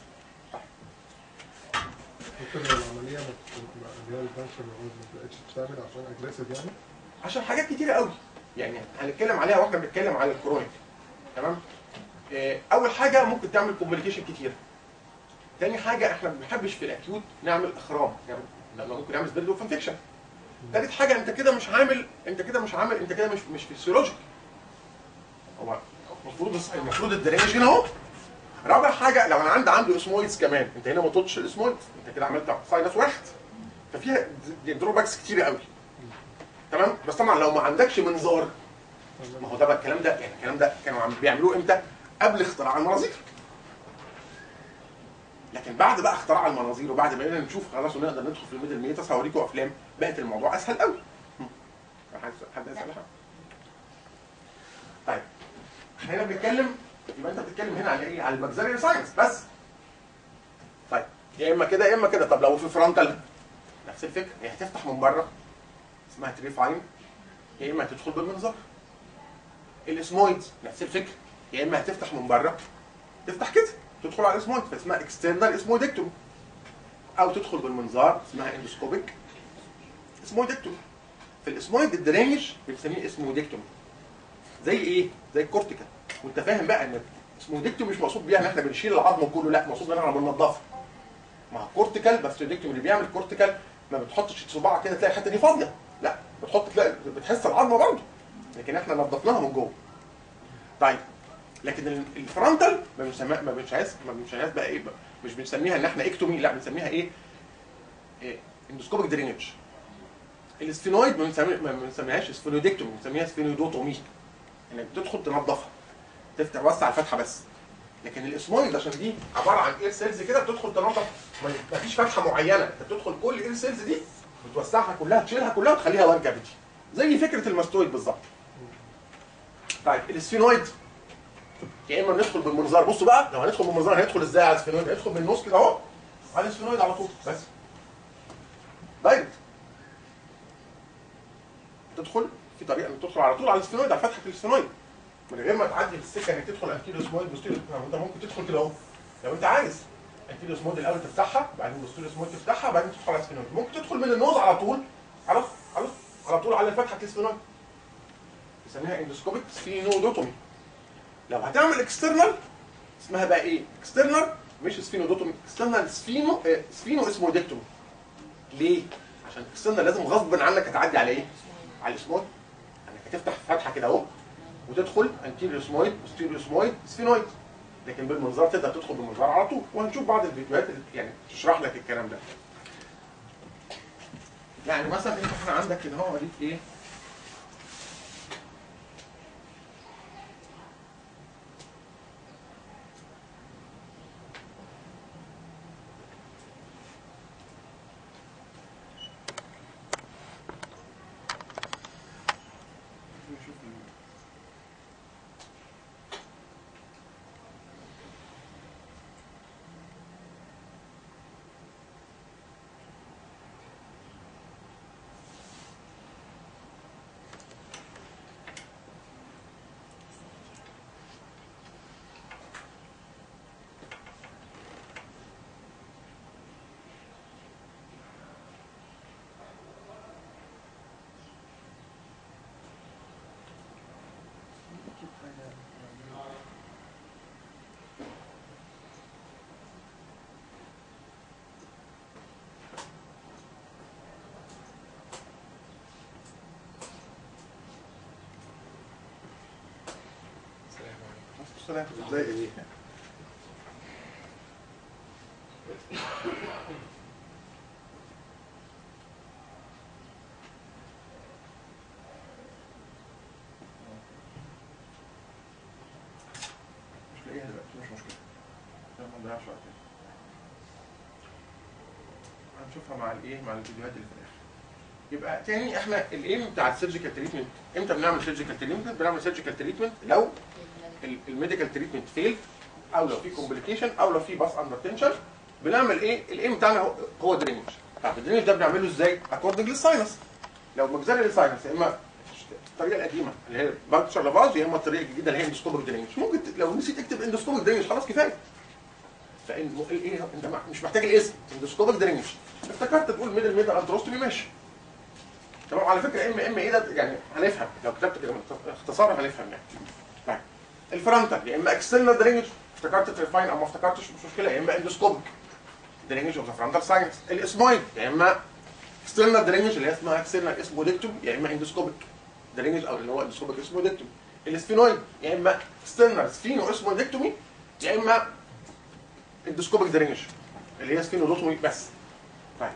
ممكن العملية ما ما- اللي هي البنشر ما بقتش تتعمل عشان اجريسيف يعني عشان حاجات كتيره قوي يعني هنتكلم عليها واحنا بنتكلم على الكرونيك تمام آه، اول حاجه ممكن تعمل كومبليكيشن كتير تاني حاجه احنا ما بنحبش في الاكيوت نعمل اخرام يعني لما ممكن نعمل سبيرد اوف انفكشن تالت حاجه انت كده مش عامل انت كده مش عامل انت كده مش مش فيسيولوجيك هو المفروض المفروض الدرينج هنا اهو رابع حاجه لو انا عندي عنده اسمويدز كمان انت هنا ما طولتش الاسمويد انت كده عملت ساينس واحد ففيها دروباكس كتير قوي تمام بس طبعا لو ما عندكش منظار ما هو ده بقى الكلام ده يعني الكلام ده كانوا عم بيعملوه امتى؟ قبل اختراع المناظير. لكن بعد بقى اختراع المناظير وبعد ما بقينا نشوف خلاص ونقدر ندخل في الميدل ميتاس هوريكم افلام بقت الموضوع اسهل قوي. حد حد يسال حاجه؟ طيب احنا هنا بنتكلم يبقى انت بتتكلم هنا على ايه؟ على الماكسيلري ساينس بس. طيب يا اما كده يا اما كده طب لو في فرونتال نفس الفكره هي هتفتح من بره اسمها تريفاين يا اما هتدخل بالمنظار. الاسمويد نفس الفكره يا اما هتفتح من بره تفتح كده تدخل على الاسمويد فاسمها اكسترنال اسمويدكتومي او تدخل بالمنظار اسمها اندوسكوبيك اسمويدكتومي في الاسمويد الدرينج بنسميه اسمويدكتومي زي ايه؟ زي الكورتيكال وانت فاهم بقى ان اسمويدكتومي مش مقصود بيها ان احنا بنشيل العظم كله لا مقصود ان احنا بننضفه مع كورتيكال بس الدكتومي اللي بيعمل كورتيكال ما بتحطش صباعك كده تلاقي الحته دي فاضيه لا بتحط تلاقي بتحس العظمه برضه لكن احنا نظفناها من جوه طيب لكن ال- الفرونتال ما بنسميها ما بنشهاش ما بنشهاش بقى ايه بقى مش بنسميها ان احنا اكتومي لا بنسميها ايه, إيه اندوسكوبيك درينج السفينويد ما بنسمي- ما بنسميهاش سفينودكتومي بنسميها سفينودوتومي انك بتدخل تنظفها تفتح توسع الفتحه بس لكن الاسمويد عشان دي عباره عن اير سيلز كده بتدخل تنظف ما- ما فيش فتحه معينه انت بتدخل كل الاير سيلز دي بتوسعها كلها تشيلها كلها وتخليها وان كافيتي زي فكره الماستويد بالظبط طيب السفينويد يا اما ندخل بالمنظار بصوا بقى لو هندخل بالمنظار هندخل ازاي على السفينويد هندخل من النص كده اهو على السفينويد على طول بس دايركت تدخل في طريقه انك تدخل على طول على السفينويد على فتحه السفينويد من غير ما تعدي في السكه انك تدخل انتيريو سمويد بوستيريو انت ممكن تدخل كده اهو لو انت عايز انتيريو سمويد الاول تفتحها بعدين بوستيريو سمويد تفتحها بعدين تدخل على السفينويد ممكن تدخل من النوز على طول على على على طول على فتحه السفينويد بنسميها اندوسكوبيك سفينودوتومي لو هتعمل اكسترنال اسمها بقى ايه؟ اكسترنال مش سفينودوتومي اكسترنال سفينو اه سفينو اسمه ديكتومي ليه؟ عشان الاكسترنال لازم غصب عنك هتعدي على ايه؟ على الاسمويد انك هتفتح فتحه كده اهو وتدخل انتيريو سمويد بوستيريو سمويد سفينويد لكن بالمنظار تقدر تدخل بالمنظار على طول وهنشوف بعض الفيديوهات اللي يعني تشرح لك الكلام ده يعني مثلا انت احنا عندك هنا هو اوريك ايه نشوف ال- السلام ازاي ايه مش لاقيها دلوقتي مش مشكلة يلا ما نضيعش وقت هنشوفها مع الايه مع الفيديوهات اللي في الاخر يبقى تاني احنا الايم بتاع السيرجيكال تريتمنت امتى بنعمل سيرجيكال تريتمنت بنعمل سيرجيكال تريتمنت لو الميديكال تريتمنت فيل او لو في كومبليكيشن او لو في باس اندر تنشن بنعمل ايه الايم بتاعنا هو, هو درينج طب الدرينج ده بنعمله ازاي اكوردنج للساينس لو مجزري للساينس يا اما الطريقه القديمه اللي هي بانكشر لافاز يا اما الطريقه الجديده اللي هي اندوسكوبيك درينج ممكن ت- لو نسيت تكتب اندوسكوبيك درينج خلاص كفايه فان ايه انت ما- مش محتاج الاسم اندوسكوبيك درينج افتكرت تقول ميدل ميدل انتروستومي ماشي تمام على فكره ام ام ايه ده يعني هنفهم لو كتبت كده اختصارا هنفهم يعني طيب الفرونتال يا اما اكسترنال درينج افتكرت تريفاين او ما افتكرتش مش مشكله يا اما اندوسكوبيك درينج اوف ذا فرونتال ساينس الاسمويد يا اما اكسترنال درينج اللي هي اسمها اكسترنال اسمودكتوم يا اما اندوسكوبيك درينج او اللي هو اندوسكوبيك اسمودكتوم السفينويد يا اما اكسترنال سفينو اسمودكتومي يا اما اندوسكوبيك درينج اللي هي سفينودوتومي بس طيب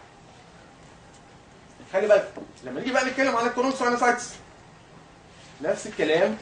خلي بالك لما نيجي بقى نتكلم عن الكورونيك ساينوسايتس نفس الكلام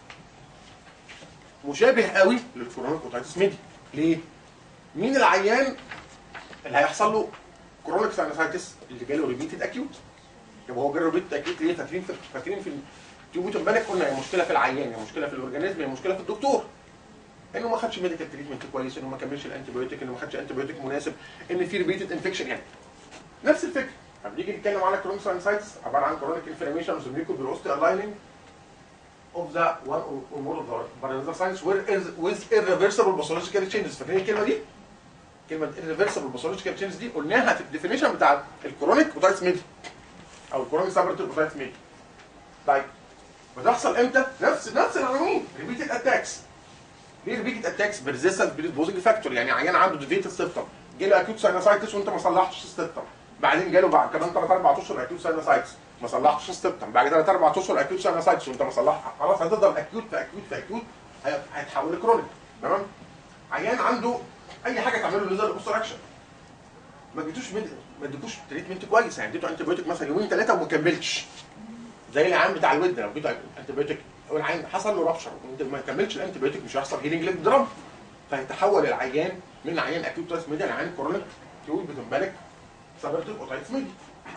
مشابه قوي للكورونيك اوتايتس ميدي ليه؟ مين العيان اللي هيحصل له كورونيك ساينوسايتس اللي جاله ريبيتد اكيوت يبقى هو جاله ريبيتد اكيوت ليه فاكرين في فاكرين في التيوبوت امبارح قلنا هي مشكله في العيان هي مشكله في الاورجانيزم هي مشكله في الدكتور انه ما خدش ميديكال تريتمنت كويس انه ما كملش الانتي بايوتيك انه ما خدش انتي بايوتيك مناسب ان في ريبيتد انفكشن يعني نفس الفكره لما نيجي نتكلم على كرونيك ساينوسايتس عباره عن كرونيك انفلاميشن اوف ذا ميوكوبيروستي الايننج of the one or more of the parental signs were is- with irreversible pathological changes فاكرين الكلمه دي؟ كلمه irreversible pathological changes دي قلناها في الديفينيشن بتاع الكرونيك اوتايتس ميدي او الكرونيك سابرتيف اوتايتس ميدي طيب بتحصل امتى؟ نفس نفس العناوين ريبيتد اتاكس ليه ريبيتد اتاكس بريزيستنس بريسبوزنج فاكتور يعني عيان عنده ديفيتد سيستم جاله اكيوت ساينوسايتس وانت ما صلحتش السيستم بعدين جاله بعد كمان 3 4 اشهر اكيوت ساينوسايتس ما صلحتش السيستم بعد 3 4 اشهر اكيوت ساينوسايتس وانت ما صلحها خلاص هتفضل اكيوت في اكيوت في اكيوت هي- هيتحول لكرونيك تمام عيان عنده اي حاجه تعمل له ليزر اوبستراكشن ما اديتوش مد... ما اديتوش تريتمنت كويس يعني اديته انتي بايوتيك مثلا يومين ثلاثه وما كملش زي العيان بتاع الود لو اديته انتي بايوتيك والعيان حصل له رابشر وانت ما كملتش الانتي بايوتيك مش هيحصل هيلينج للدرام فيتحول العيان من عيان اكيوت تايس ميديا لعيان كورونيك تيوب بتنبلك سبرتيف اوتايتس ميديا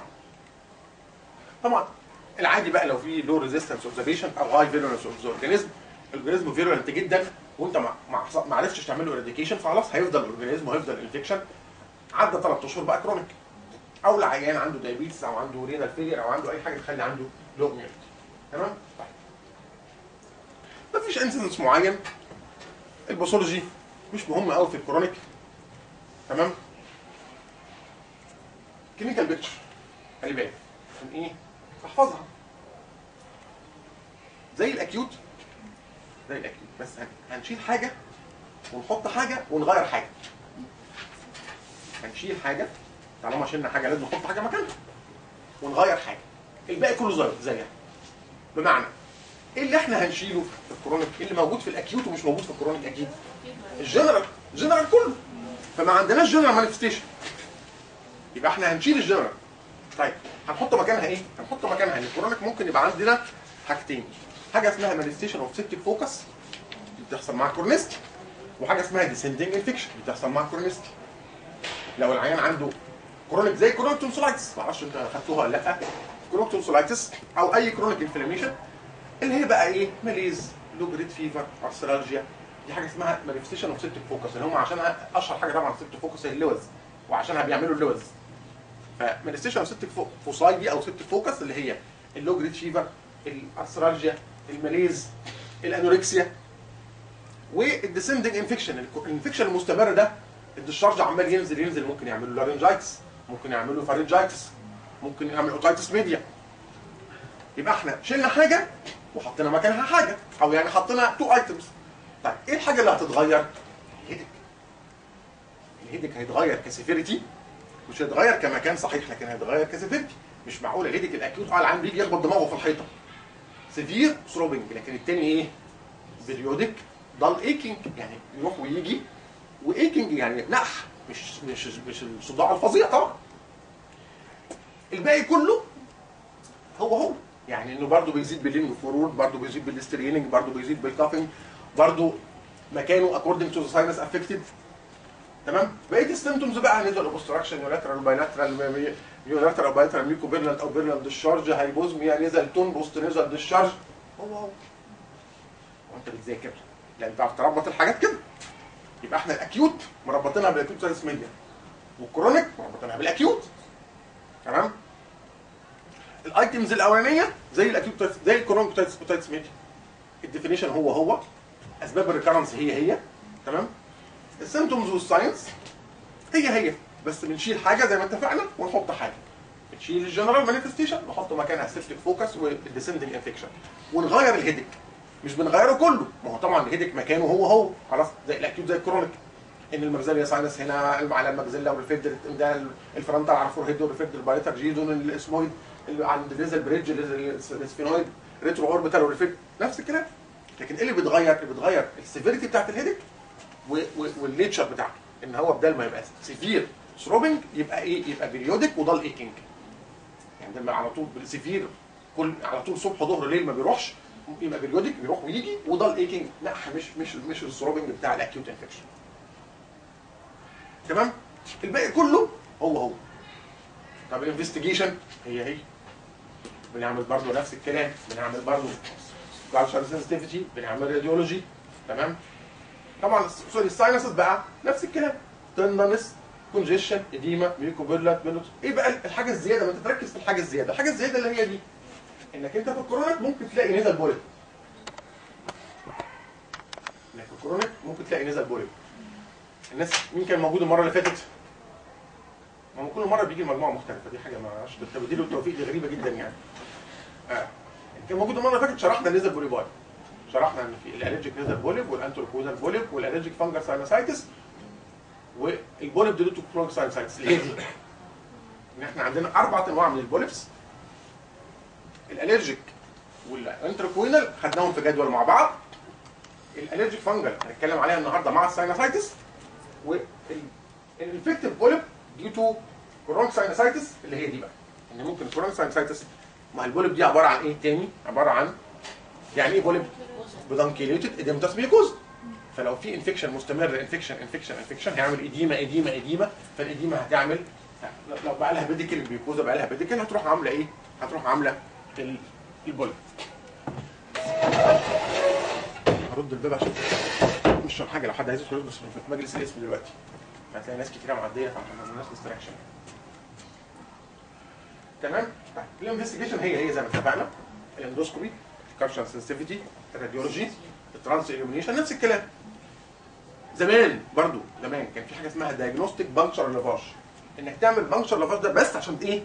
طبعا العادي بقى لو في لو ريزيستنس اوف ذا بيشنت او هاي فيرولنس اوف ذا اورجانيزم الاورجانيزم فيرولنت جدا وانت ما ما حص- ما عرفتش تعمل له اريديكيشن فخلاص هيفضل الاورجانيزم وهيفضل انفكشن عدى ثلاث اشهر بقى كرونيك او العيان عنده دايابيتس او عنده رينال فيلير او عنده اي حاجه تخلي عنده لو اميونيتي تمام طيب مفيش انسيدنس معين الباثولوجي مش مهم قوي في الكرونيك تمام كلينيكال بيكتشر خلي بالك عشان ايه احفظها زي الاكيوت زي الاكيوت بس هن- هنشيل حاجه ونحط حاجه ونغير حاجه هنشيل حاجه طالما شلنا حاجه لازم نحط حاجه مكانها ونغير حاجه الباقي كله زي زيها بمعنى ايه اللي احنا هنشيله في الكرونيك ايه اللي موجود في الاكيوت ومش موجود في الكرونيك اكيد الجنرال الجنرال كله فما عندناش جنرال مانيفستيشن يبقى احنا هنشيل الجنرال طيب هنحط مكانها ايه هنحط مكانها ان الكرونيك ممكن يبقى عندنا حاجتين حاجه اسمها مانيفستيشن اوف سيبتيك فوكس دي بتحصل مع كورنيستي وحاجه اسمها ديسندنج انفكشن بتحصل مع كورنيستي لو العيان عنده كرونيك زي كرونيك تونسولايتس معرفش انت خدتوها ولا لا كرونيك تونسولايتس او اي كرونيك انفلاميشن اللي هي بقى ايه ماليز لو جريد فيفر ارثرالجيا دي حاجه اسمها مانيفستيشن اوف سيبتيك فوكس اللي هم عشانها اشهر حاجه طبعا سيبتيك فوكس هي اللوز وعشانها بيعملوا اللوز فمانيفستيشن اوف سيبتيك فوساي دي او سيبتيك فوكس اللي هي اللو جريد فيفر الارثرالجيا الماليز الانوركسيا والديسندنج انفكشن الانفكشن المستمر ده الديشارج عمال ينزل ينزل ممكن يعملوا لارنجايتس ممكن يعملوا فارنجايتس ممكن يعمل اوتايتس ميديا يبقى احنا شلنا حاجه وحطينا مكانها حاجه او يعني حطينا تو ايتمز طيب ايه الحاجه اللي هتتغير؟ الهيدك الهيدك هيتغير كسيفيريتي مش هيتغير كمكان صحيح لكن هيتغير كسيفيريتي مش معقول الهيدك الاكيوت اه العام بيجي يخبط دماغه في الحيطه سيفير ثروبنج لكن التاني ايه؟ بيريودك ضل ايكينج يعني يروح ويجي وايكينج يعني نقح مش مش مش الصداع الفظيع طبعا الباقي كله هو هو يعني انه برضه بيزيد باللينج فورورد برضه بيزيد بالستريننج برضه بيزيد بالكافنج برضه مكانه اكوردنج تو ذا ساينس افكتد تمام بقيه السيمتومز بقى هنزل اوبستراكشن يولاترال بايلاترال يولاترال بايلاترال ميكو بيرنال او بيرنال ديشارج هايبوزميا نزل تون بوست نزل ديشارج هو هو وانت بتذاكر لان تعرف تربط الحاجات كده يبقى احنا الاكيوت مربطينها بالاكيوت ساينس ميديا والكرونيك مربطينها بالاكيوت تمام الايتمز الاولانيه زي الاكيوت تايتس- زي الكرونيك تايتس تايتس ميديا الديفينيشن هو هو اسباب الريكرنس هي هي تمام السيمتومز والساينس هي هي بس بنشيل حاجه زي ما اتفقنا ونحط حاجه بنشيل الجنرال مانيفستيشن نحط مكانها سيفتيك فوكس والديسندنج انفكشن ونغير الهيدك مش بنغيره كله ما هو طبعا الهيدك مكانه هو هو خلاص زي الاكيوت زي الكرونيك ان المجزليا ساينس هنا على المجزله والريفيد ده الفرونتال على الفور هيد والريفيد البايتر جيزون الاسمويد اللي عند الريزل بريدج السفينويد ريترو اوربيتال والريفيد نفس الكلام لكن ايه اللي بيتغير؟ اللي بيتغير السيفيريتي بتاعت الهيدك والنيتشر بتاعته ان هو بدل ما يبقى سيفير ثروبنج يبقى ايه يبقى بيريودك وضل ايكينج يعني ده على طول سيفير كل على طول صبح ظهر ليل ما بيروحش يبقى بيريودك بيروح ويجي وضل ايكينج لا مش مش مش الثروبنج بتاع الاكيوت انفكشن تمام الباقي كله هو هو طب الانفستيجيشن هي هي بنعمل برضه نفس الكلام بنعمل برضه كالتشر سنسيتيفيتي بنعمل راديولوجي تمام طبعا سوري الساينسز بقى نفس الكلام تندنس كونجيشن اديما ميوكوبيرلا ميلوت ايه بقى الحاجه الزياده ما انت تركز في الحاجه الزياده الحاجه الزياده اللي هي دي انك انت في الكورونيك ممكن تلاقي نزل بوليب انك في الكورونيك ممكن تلاقي نزل بوليب الناس مين كان موجود المره اللي فاتت ما هو كل مره بيجي مجموعه مختلفه دي حاجه ما اعرفش بالتبديل والتوفيق دي غريبه جدا يعني اه كان موجود المره اللي فاتت شرحنا نزل بوليباي شرحنا ان في الالرجيك نزل بوليب والانتروكوزال بوليب والالرجيك فانجر ساينوسايتس والبوليب ديلوتو كرونيك ساينوسايتس اللي هي دي ان احنا عندنا اربع انواع من البوليبس الالرجيك والانتروكوينال خدناهم في جدول مع بعض الالرجيك فانجل هنتكلم عليها النهارده مع الساينوسايتس والانفكتيف بوليب ديو تو كرونيك ساينوسايتس اللي هي دي بقى ان ممكن الكرونيك ساينوسايتس ما البوليب دي عباره عن ايه تاني عباره عن يعني ايه بوليب بدانكيليتد اديمتاس ميكوز فلو في انفكشن مستمر انفكشن انفكشن انفكشن هيعمل اديمه اديمه اديمه فالاديمه هتعمل لو بقى لها بيديكل الميكوزا بقى لها بيديكل هتروح عامله ايه؟ هتروح عامله ال- البوليب هرد الباب عشان مش حاجه لو حد عايز يدخل بس في مجلس الاسم دلوقتي هتلاقي ناس كتيره معديه فعشان الناس ديستراكشن تمام طيب الانفستيجيشن هي هي زي ما اتفقنا الاندوسكوبي كارشن سنسيتيفيتي الراديولوجي الترانس اليومينيشن نفس الكلام زمان برضو زمان كان في حاجه اسمها دايجنوستيك بانكشر لافاش انك تعمل بانكشر لافاش ده بس عشان ايه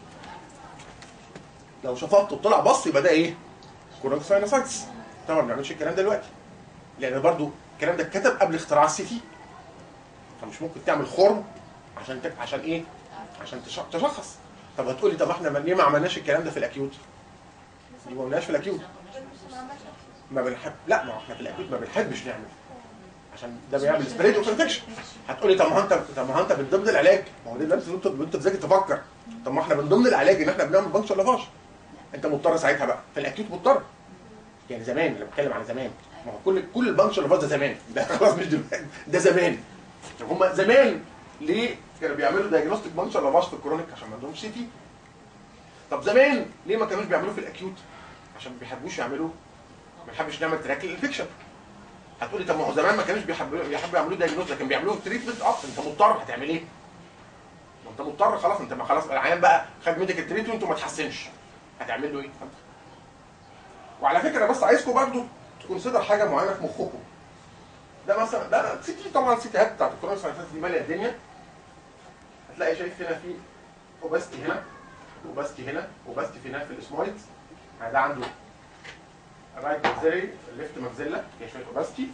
لو شفطت وطلع بص يبقى ده ايه كورونيك ساينوسايتس طبعا ما بنعملش الكلام ده دلوقتي لان برضو الكلام ده اتكتب قبل اختراع السي تي فمش ممكن تعمل خرم عشان تك... عشان ايه عشان تش- تشخص طب هتقولي طب احنا ليه ما عملناش الكلام ده في الاكيوت دي ما قلناش في الاكيوت ما بنحب لا ما هو احنا في الاكيوت ما بنحبش نعمل عشان ده بيعمل سبريد اوف انفكشن هتقولي طب ما هو انت طب ما هو انت من ضمن العلاج ما هو ده لازم انت انت بتذاكر تفكر طب ما احنا من ضمن العلاج ان احنا بنعمل بنكشر لافاش انت مضطر ساعتها بقى في الاكيوت مضطر يعني زمان اللي بتكلم عن زمان ما هو كل كل البنكشر لافاش ده زمان ده خلاص مش دلوقتي ده زمان هم زمان ليه كانوا بيعملوا دايجنوستيك بنكشر لافاش في الكرونيك عشان ما عندهمش سي تي طب زمان ليه ما كانوش بيعملوه في الاكيوت عشان ما بيحبوش يعملوا ما بيحبش نعمل تراك الانفكشن هتقولي طب ما هو زمان ما كانوش بيحبوا بيحبوا يعملوه دايجنوز لكن بيعملوه تريتمنت اه انت مضطر هتعمل ايه؟ ما انت مضطر خلاص انت ما خلاص العيان بقى خد ميديكال تريتمنت وما تحسنش هتعمل له ايه؟ وعلى فكره بس عايزكم برضو تكونسيدر حاجه معينه في مخكم ده مثلا ده سي تي طبعا السي تيات بتاعت الكورونا ساينسات دي ماليه الدنيا هتلاقي شايف هنا في اوباستي هنا اوباستي هنا اوباستي في هنا في الاسمويد ده عنده رايت ماكسيلري ليفت ماكسيلا فيها شويه اوباستي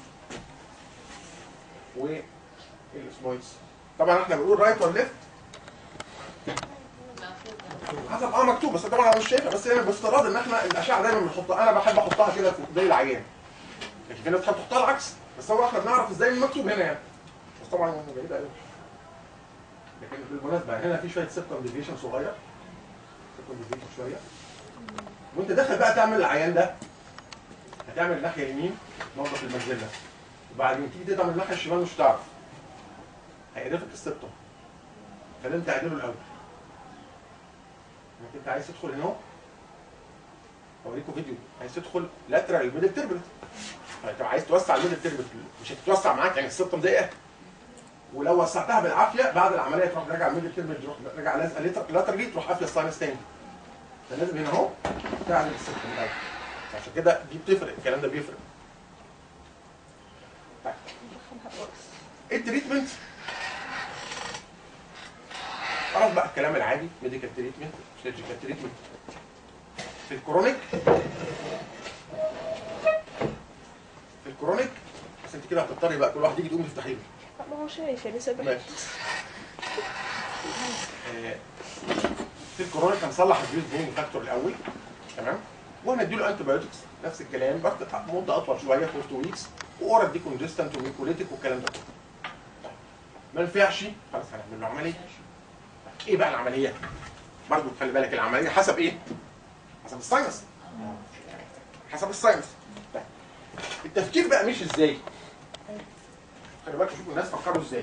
والاسمويدز طبعا احنا بنقول رايت ولا ليفت حسب اه مكتوب بس طبعا انا مش شايفها بس هي بافتراض ان احنا الاشعه دايما بنحطها انا بحب احطها كده في زي العيان لكن في ناس بتحب تحطها العكس بس هو احنا بنعرف ازاي المكتوب هنا يعني بس طبعا هو بعيد قوي لكن بالمناسبه هنا في شويه سيبتم ديفيشن صغير سيبتم ديفيشن شويه وانت داخل بقى تعمل العيان ده هتعمل الناحيه اليمين نظف المجزله وبعدين تيجي تعمل الناحيه الشمال مش هتعرف هيقرفك السبتم فلازم تعدله الاول انك انت عايز تدخل هنا اهو اوريكم فيديو عايز تدخل لاترال الميدل تربلت فانت عايز توسع الميدل تربلت مش هتتوسع معاك يعني السبتم ضيقه ولو وسعتها بالعافيه بعد العمليه تروح راجع الميدل تربلت تروح راجع لازقه لاترالي تروح قافله الساينس تاني فلازم هنا اهو تعمل السبتم الاول عشان كده دي بتفرق الكلام ده بيفرق طيب. ايه التريتمنت خلاص بقى الكلام العادي ميديكال تريتمنت سيرجيكال تريتمنت في الكرونيك في الكرونيك بس انت كده هتضطري بقى كل واحد يجي تقوم تفتحي له ما هو شايف يعني سبب ماشي آه، في الكرونيك هنصلح البيوت بوم فاكتور الاول تمام وهنديله انتي بايوتكس نفس الكلام بس مده اطول شويه فور تو ويكس واورال دي كونجستنت وميكوليتيك والكلام ده كله ما نفعش خلاص هنعمل له عمليه ايه بقى العمليه؟ برضه خلي بالك العمليه حسب ايه؟ حسب الساينس حسب الساينس طيب. التفكير بقى مش ازاي خلي بالك شوفوا الناس فكروا ازاي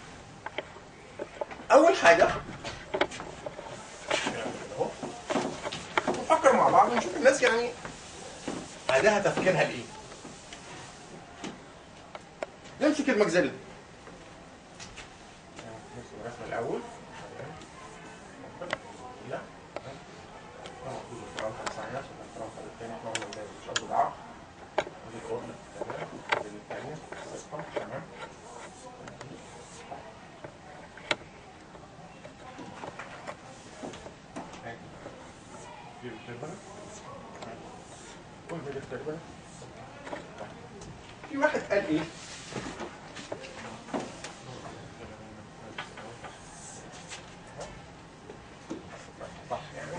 اول حاجه اهو نفكر مع بعض ونشوف الناس يعني عندها تفكيرها لايه نمسك المجزله نمسك الرسمه الاول لا المفروض الفرنسا ساينس ولا الفرنسا الثاني احنا قلنا مش قصد ضعف دي الأولى تمام دي الثانية ثقة تمام دي التربنة كل دي التربنة في واحد قال ايه؟ صح يعني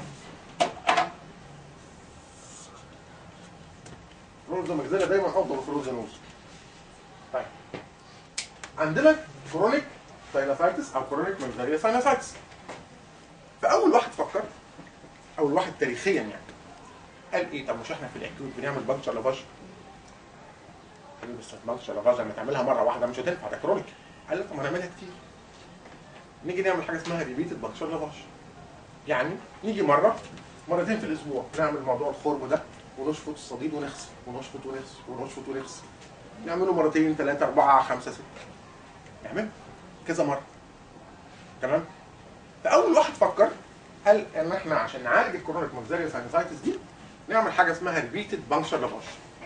رولز مجزله دايما افضل في رولز نوز طيب عندنا كرونيك ساينوسايتس او كرونيك مجزريه ساينوسايتس فاول واحد فكر اول واحد تاريخيا يعني قال ايه طب مش احنا في الاكيوت بنعمل بنكشر لافاج قال لي بس البنكشر لافاج لما تعملها مره واحده مش هتنفع ده كرونيك قال لي طب ما نعملها كتير نيجي نعمل حاجه اسمها ريبيتد بنكشر لافاج يعني نيجي مره مرتين في الاسبوع نعمل موضوع الخرم ده ونشفط الصديد ونغسل ونشفط ونغسل ونشفط ونغسل نعمله مرتين ثلاثة أربعة خمسة ستة نعمل كذا مرة تمام فأول واحد فكر قال إن إحنا عشان نعالج الكورونيك ماكسيلاري ساينوسايتس دي نعمل حاجة اسمها ريبيتد بانكشر لافاش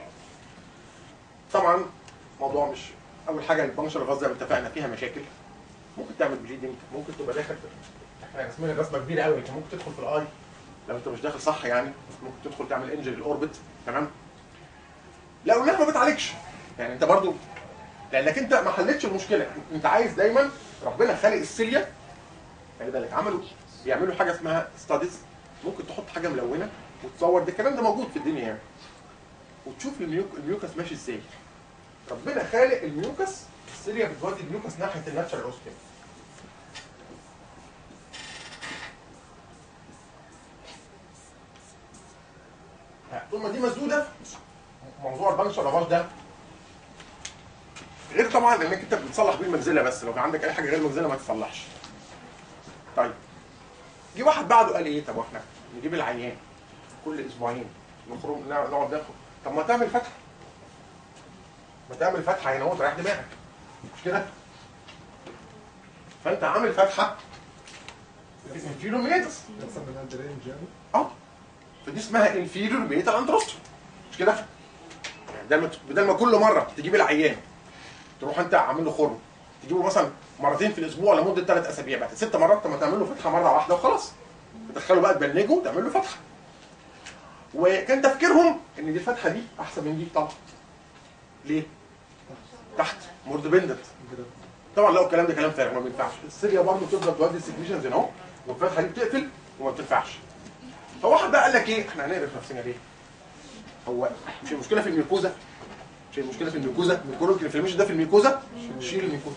طبعا موضوع مش أول حاجة البانكشر لافاش زي ما اتفقنا فيها مشاكل ممكن تعمل بليدنج ممكن تبقى داخل في احنا رسمين الرسمة كبيرة قوي انت ممكن تدخل في الآي لو انت مش داخل صح يعني ممكن تدخل تعمل انجري الاوربت تمام لو انها ما بتعالجش يعني انت برضو لانك انت ما حلتش المشكله انت عايز دايما ربنا خالق السيليا خلي بالك عملوا بيعملوا حاجه اسمها ستاديز ممكن تحط حاجه ملونه وتصور ده الكلام ده موجود في الدنيا يعني وتشوف الميوك الميوكس ماشي ازاي ربنا خالق الميوكس السيليا بتودي الميوكس ناحيه الناتشرال اوستيوم طول ما دي مسدوده موضوع البنشر لافاج ده غير طبعا انك انت بتصلح بيه المنزله بس لو كان عندك اي حاجه غير المنزله ما تصلحش طيب جه واحد بعده قال ايه طب واحنا نجيب العيان كل اسبوعين نخرج نقعد نقعد ناخد طب ما تعمل فتحه ما تعمل فتحه هنا اهو تريح دماغك مش كده فانت عامل فتحه انفيرو ميتس يحصل من عند رينج يعني اه فدي اسمها انفيريور ميتال اندروستروم مش كده؟ يعني بدل ما بدل ما كل مره تجيب العيان تروح انت عامل له خرم تجيبه مثلا مرتين في الاسبوع لمده ثلاث اسابيع بعد ست مرات طب ما تعمل له فتحه مره واحده وخلاص تدخله بقى تبنجه وتعمل له فتحه وكان تفكيرهم ان دي الفتحه دي احسن من دي طبعا ليه؟ تحت مور ديبندنت كده طبعا لو الكلام ده كلام فارغ ما بينفعش السيريا برضه تفضل تودي السكريشنز هنا اهو والفتحه دي بتقفل وما بتنفعش فواحد بقى قال لك ايه احنا هنقرف نفسنا ليه؟ هو مش المشكله في الميكوزا مش المشكله في الميكوزا الكورونيك انفلاميشن ده في الميكوزا شيل الميكوزا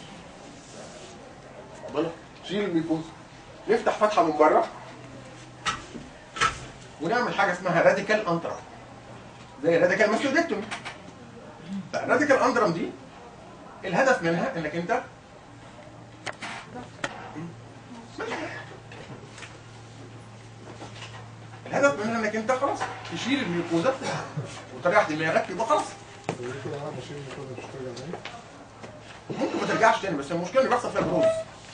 بالك شيل الميكوزا نفتح فتحه من بره ونعمل حاجه اسمها راديكال انترم زي راديكال ماستودكتومي الراديكال اندرم دي الهدف منها انك انت الهدف منها انك انت خلاص تشيل الميوكوزا وتريح دماغك يبقى خلاص وليه كده انا بشيل الميكروب مش ترجع تاني ممكن ما ترجعش تاني بس المشكله ان بيحصل فيها بروز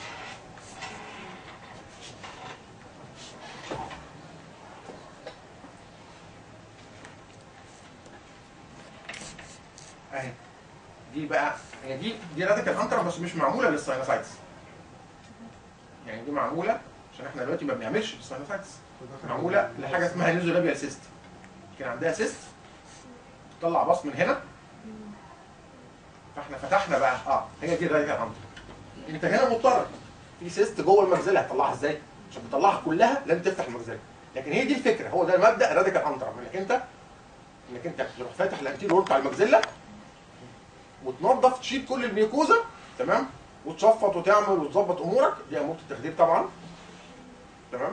اهي دي بقى هي دي دي راديكال انترا بس مش معموله للساينوسايتس يعني دي معموله عشان احنا دلوقتي ما بنعملش الساينوسايتس فدخل معموله لحاجه اسمها نيزولابيال سيست كان عندها سيست تطلع باص من هنا فاحنا فتحنا بقى اه هي دي الراديكال انترا انت هنا مضطر في سيست جوه المجزله هتطلعها ازاي؟ عشان تطلعها كلها لازم تفتح المجزله لكن هي دي الفكره هو ده مبدا الراديكال انترا انك انت انك انت تروح فاتح الانتيريور بتاع المجزله وتنظف تشيل كل الميوكوزا تمام وتشفط وتعمل وتظبط امورك دي انبوبه التخدير طبعا تمام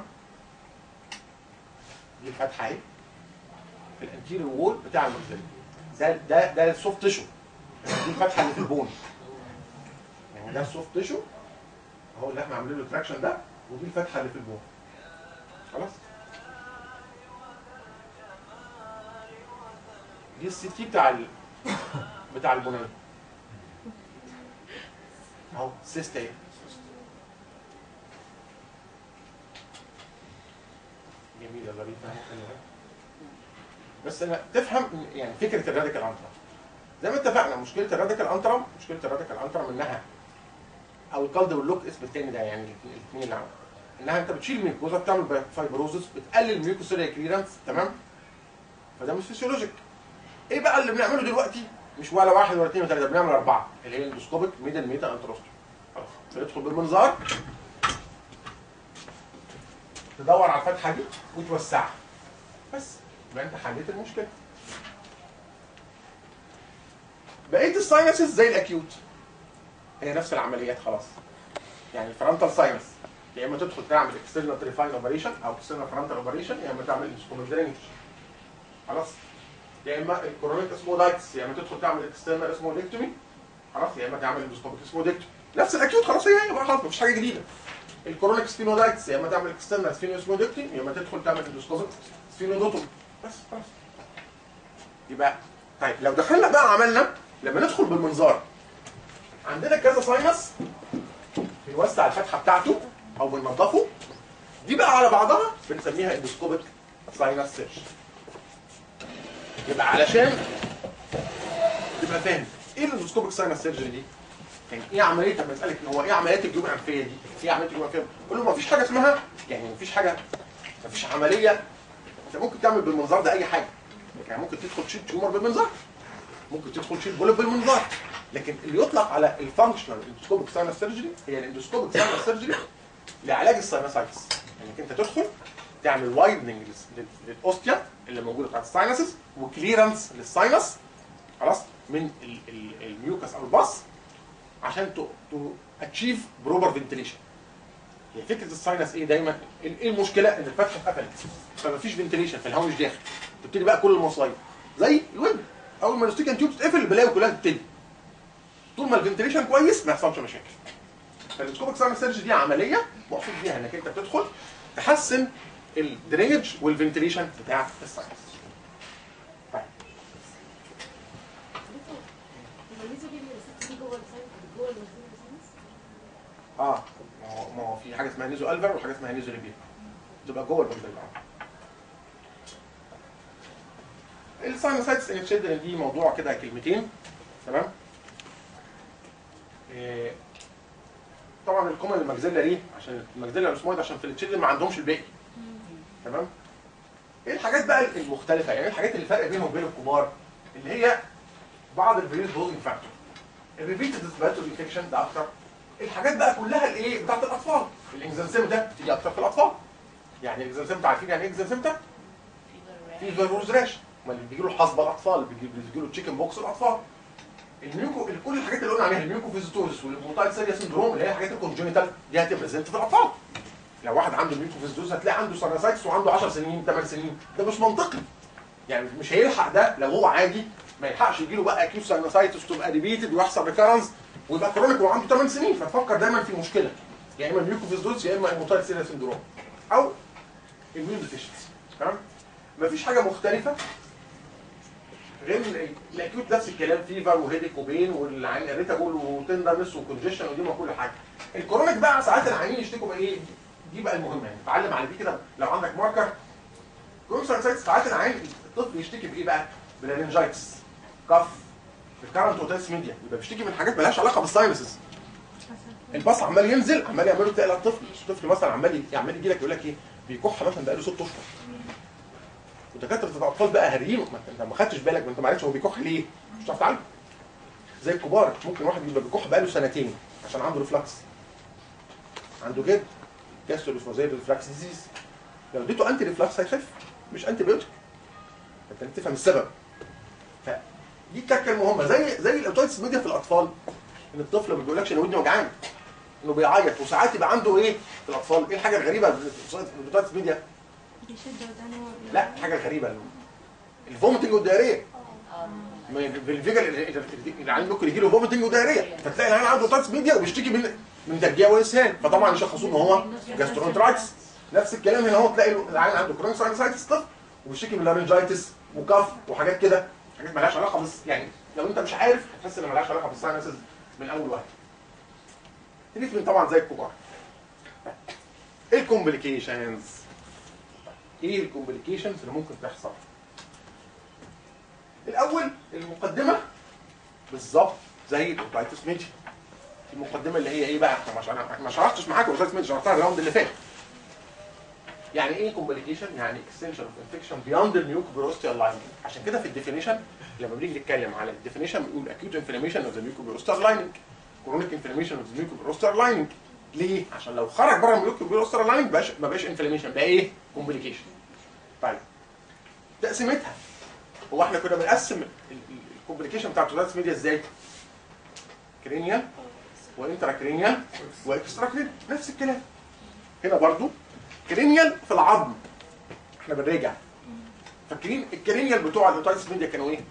دي الفتحه اهي في الانتيريور وول بتاع المجزله ده ده ده السوفت تيشو دي الفتحه اللي في البون يعني ده السوفت تيشو اهو اللي احنا عاملين له تراكشن ده ودي الفتحه اللي في البون خلاص دي السي تي بتاع ال... بتاع البنيه اهو سيست اهي جميله ظريفه حلوة. بس انا تفهم إن- يعني فكره الراديكال انترم زي ما اتفقنا مشكله الراديكال انترم مشكله الراديكال انترم انها او الكالد واللوك اسم التاني ده يعني الاثنين اللي عملوا انها انت بتشيل الميكوزا بتعمل فايبروزس بتقلل الميوكوسيليا كليرنس تمام فده مش فيسيولوجيك ايه بقى اللي بنعمله دلوقتي مش ولا واحد ولا اثنين ولا ثلاثه بنعمل اربعه اللي هي الاندوسكوبيك ميدل ميتا انتروستوم خلاص بندخل بالمنظار تدور على الفتحه دي وتوسعها بس يبقى انت حليت المشكله بقيه الساينسز زي الاكيوت هي نفس العمليات خلاص يعني الفرونتال ساينس يا اما تدخل تعمل اكسترنال تريفاين اوبريشن او اكسترنال فرونتال اوبريشن يا اما تعمل اسكوميك درينج خلاص يا اما الكورونيك اسمودايتس يا اما تدخل تعمل اكسترنال اسمودكتومي خلاص يا اما تعمل اندوسكوبيك اسمودكتومي نفس الاكيوت خلاص هي هي بقى خلاص مفيش حاجه جديده الكورونيك سفينودايتس يا اما تعمل اكسترنال سفينوسمودكتومي يا اما تدخل تعمل اندوسكوبيك سفينودوتومي بس خلاص يبقى طيب لو دخلنا بقى عملنا لما ندخل بالمنظار عندنا كذا ساينس بنوسع الفتحه بتاعته او بننضفه دي بقى على بعضها بنسميها اندوسكوبيك ساينس سيرش يبقى علشان تبقى فاهم ايه الاندوسكوبيك ساينس سيرجري دي؟ يعني ايه عمليه لما اسالك ان هو ايه عمليات الجيوب الانفيه دي؟ ايه عمليه الجيوب الانفيه؟ قول له ما فيش حاجه اسمها يعني ما فيش حاجه ما فيش عمليه انت ممكن تعمل بالمنظار ده اي حاجه يعني ممكن تدخل تشيل تيومر بالمنظار ممكن تدخل تشيل بولب بالمنظار لكن اللي يطلق على الفانكشنال اندوسكوبيك ساينس سيرجري هي الاندوسكوبيك ساينس سيرجري لعلاج الساينسايتس يعني انت تدخل تعمل وايدنج للاوستيا اللي موجوده بتاعت الساينسز وكليرنس للساينس خلاص من ال- ال- الميوكس او الباص عشان تو اتشيف بروبر فنتليشن هي فكره الساينس ايه دايما ال- ايه المشكله ان الفتحه اتقفلت فمفيش فنتليشن فالهواء مش داخل تبتدي بقى كل المصايب زي الويب اول ما الستيكن تيوب تتقفل البلاوي كلها تبتدي طول ما الفنتليشن كويس ما يحصلش مشاكل فالسكوبك ساينس سيرجري دي عمليه مقصود بيها انك انت بتدخل تحسن الدرينج والفنتليشن بتاع الساينس طيب الميزو دي اللي دي جوه الساينس جوه الساينس اه ما هو ما هو في حاجه اسمها نيزو الفر وحاجه اسمها نيزو ريبير تبقى جوه البندل الساينوسايتس ان تشيلدرن دي موضوع كده كلمتين تمام إيه طبعا الكومن المجزله ليه عشان المجزله الاسمويد عشان في التشيلدرن ما عندهمش الباقي تمام ايه الحاجات بقى المختلفه يعني إيه الحاجات اللي فرق بينهم وبين الكبار اللي هي بعض الفيروس بوزنج فاكتور الريبيتد ريسبيراتوري انفكشن ده اكتر الحاجات بقى كلها الايه بتاعت الاطفال الانزيم ده تيجي اكتر في الاطفال يعني الانزيم عارفين يعني ايه انزيم ده في فيروس راش ما اللي بيجي له حصبه الاطفال اللي بيجي بيجي له تشيكن بوكس الاطفال الميوكو كل الحاجات اللي قلنا عليها الميوكو فيزيتوريس والموتايل سيريا سندروم اللي هي الحاجات الكونجونيتال دي هتبريزنت في الاطفال لو واحد عنده ميوكو فيزيتوريس هتلاقي عنده سارنسايتس وعنده 10 سنين 8 سنين ده مش منطقي يعني مش هيلحق ده لو هو عادي ما يلحقش يجي له بقى اكيوت ساينوسايتس تبقى ريبيتد ويحصل ريكارنس ويبقى كرونيك وهو عنده 8 سنين فتفكر دايما في مشكله يا اما الميوكوفيزدوز يا اما الموتايل سيريا سندروم او الميون ديفيشنسي تمام مفيش حاجه مختلفه غير ان الاكيوت نفس الكلام فيفر وهيديك وبين والعين اريتابول وتندرنس وكونجيشن ودي ما كل حاجه الكرونيك بقى ساعات العيانين يشتكوا بايه دي بقى المهمه يعني اتعلم على دي كده لو عندك ماركر كرونيك سايتس ساعات العين الطفل يشتكي بايه بقى بالارنجايتس كف الكارنت اوتايتس ميديا يبقى بيشتكي من حاجات مالهاش علاقه بالساينسز الباص عمال ينزل عمال يعمله تقل على الطفل الطفل مثلا عمال عمال يجي لك يقول لك ايه بيكح مثلا بقاله ست اشهر ودكاتره الاطفال بقى هاريين ما انت ما خدتش بالك ما انت ما عرفتش هو بيكح ليه مش هتعرف تعالجه زي الكبار ممكن واحد يبقى بيكح بقاله سنتين عشان عنده ريفلكس عنده جد جاستروفوزيال ريفلكس ديزيز لو اديته انتي ريفلكس هيخف مش انتي بيوتيك انت لازم تفهم السبب فدي التكه المهمه زي زي الاوتايتس ميديا في الاطفال ان الطفل ما بيقولكش ان ودني وجعاني انه بيعيط وساعات يبقى عنده ايه في الاطفال ايه الحاجه الغريبه في البطاطس ميديا بيشد ودانه لا حاجه غريبه الفوميتنج والدياريه ما ي- في الفيجا العيان ممكن يجي له فوميتنج ودياريه فتلاقي العيان عنده بطاطس ميديا وبيشتكي من من ترجيع واسهال فطبعا يشخصوه ان هو جاسترونترايتس نفس الكلام هنا اهو تلاقي العيان عنده كرونيك ساينسايتس طفل وبيشتكي من لارنجايتس وكف وحاجات كده حاجات مالهاش علاقه بس يعني لو انت مش عارف هتحس ان مالهاش علاقه بالساينسز من اول واحد تريتمنت طبعا زي الكبار ايه الكومبليكيشنز ايه الكومبليكيشنز اللي ممكن تحصل الاول المقدمه بالظبط زي الاوتايتس ميديا المقدمه اللي هي ايه بقى احنا مش انا ما شرحتش معاك الاوتايتس ميديا شرحتها الراوند اللي فات يعني ايه كومبليكيشن يعني اكستنشن اوف انفكشن بياند الميوكوبروستيال لايننج عشان كده في الديفينيشن لما بنيجي نتكلم على الديفينيشن بنقول اكيوت انفلاميشن اوف ذا ميوكوبروستيال لايننج كرونيك انفلاميشن اوف ذا ميوكوبروستيال لايننج ليه عشان لو خرج بره الميوكوبروستيال لايننج بقاش ما بقاش انفلاميشن بقى ايه كومبليكيشن طيب تقسيمتها هو احنا كنا بنقسم الكومبليكيشن بتاعت الولايتس ميديا ازاي؟ كرينيال وانترا كرينيال واكسترا كرينيال نفس الكلام هنا برضو كرينيال في العظم احنا بنراجع فاكرين الكرينيال بتوع الاوتايتس ميديا كانوا ايه؟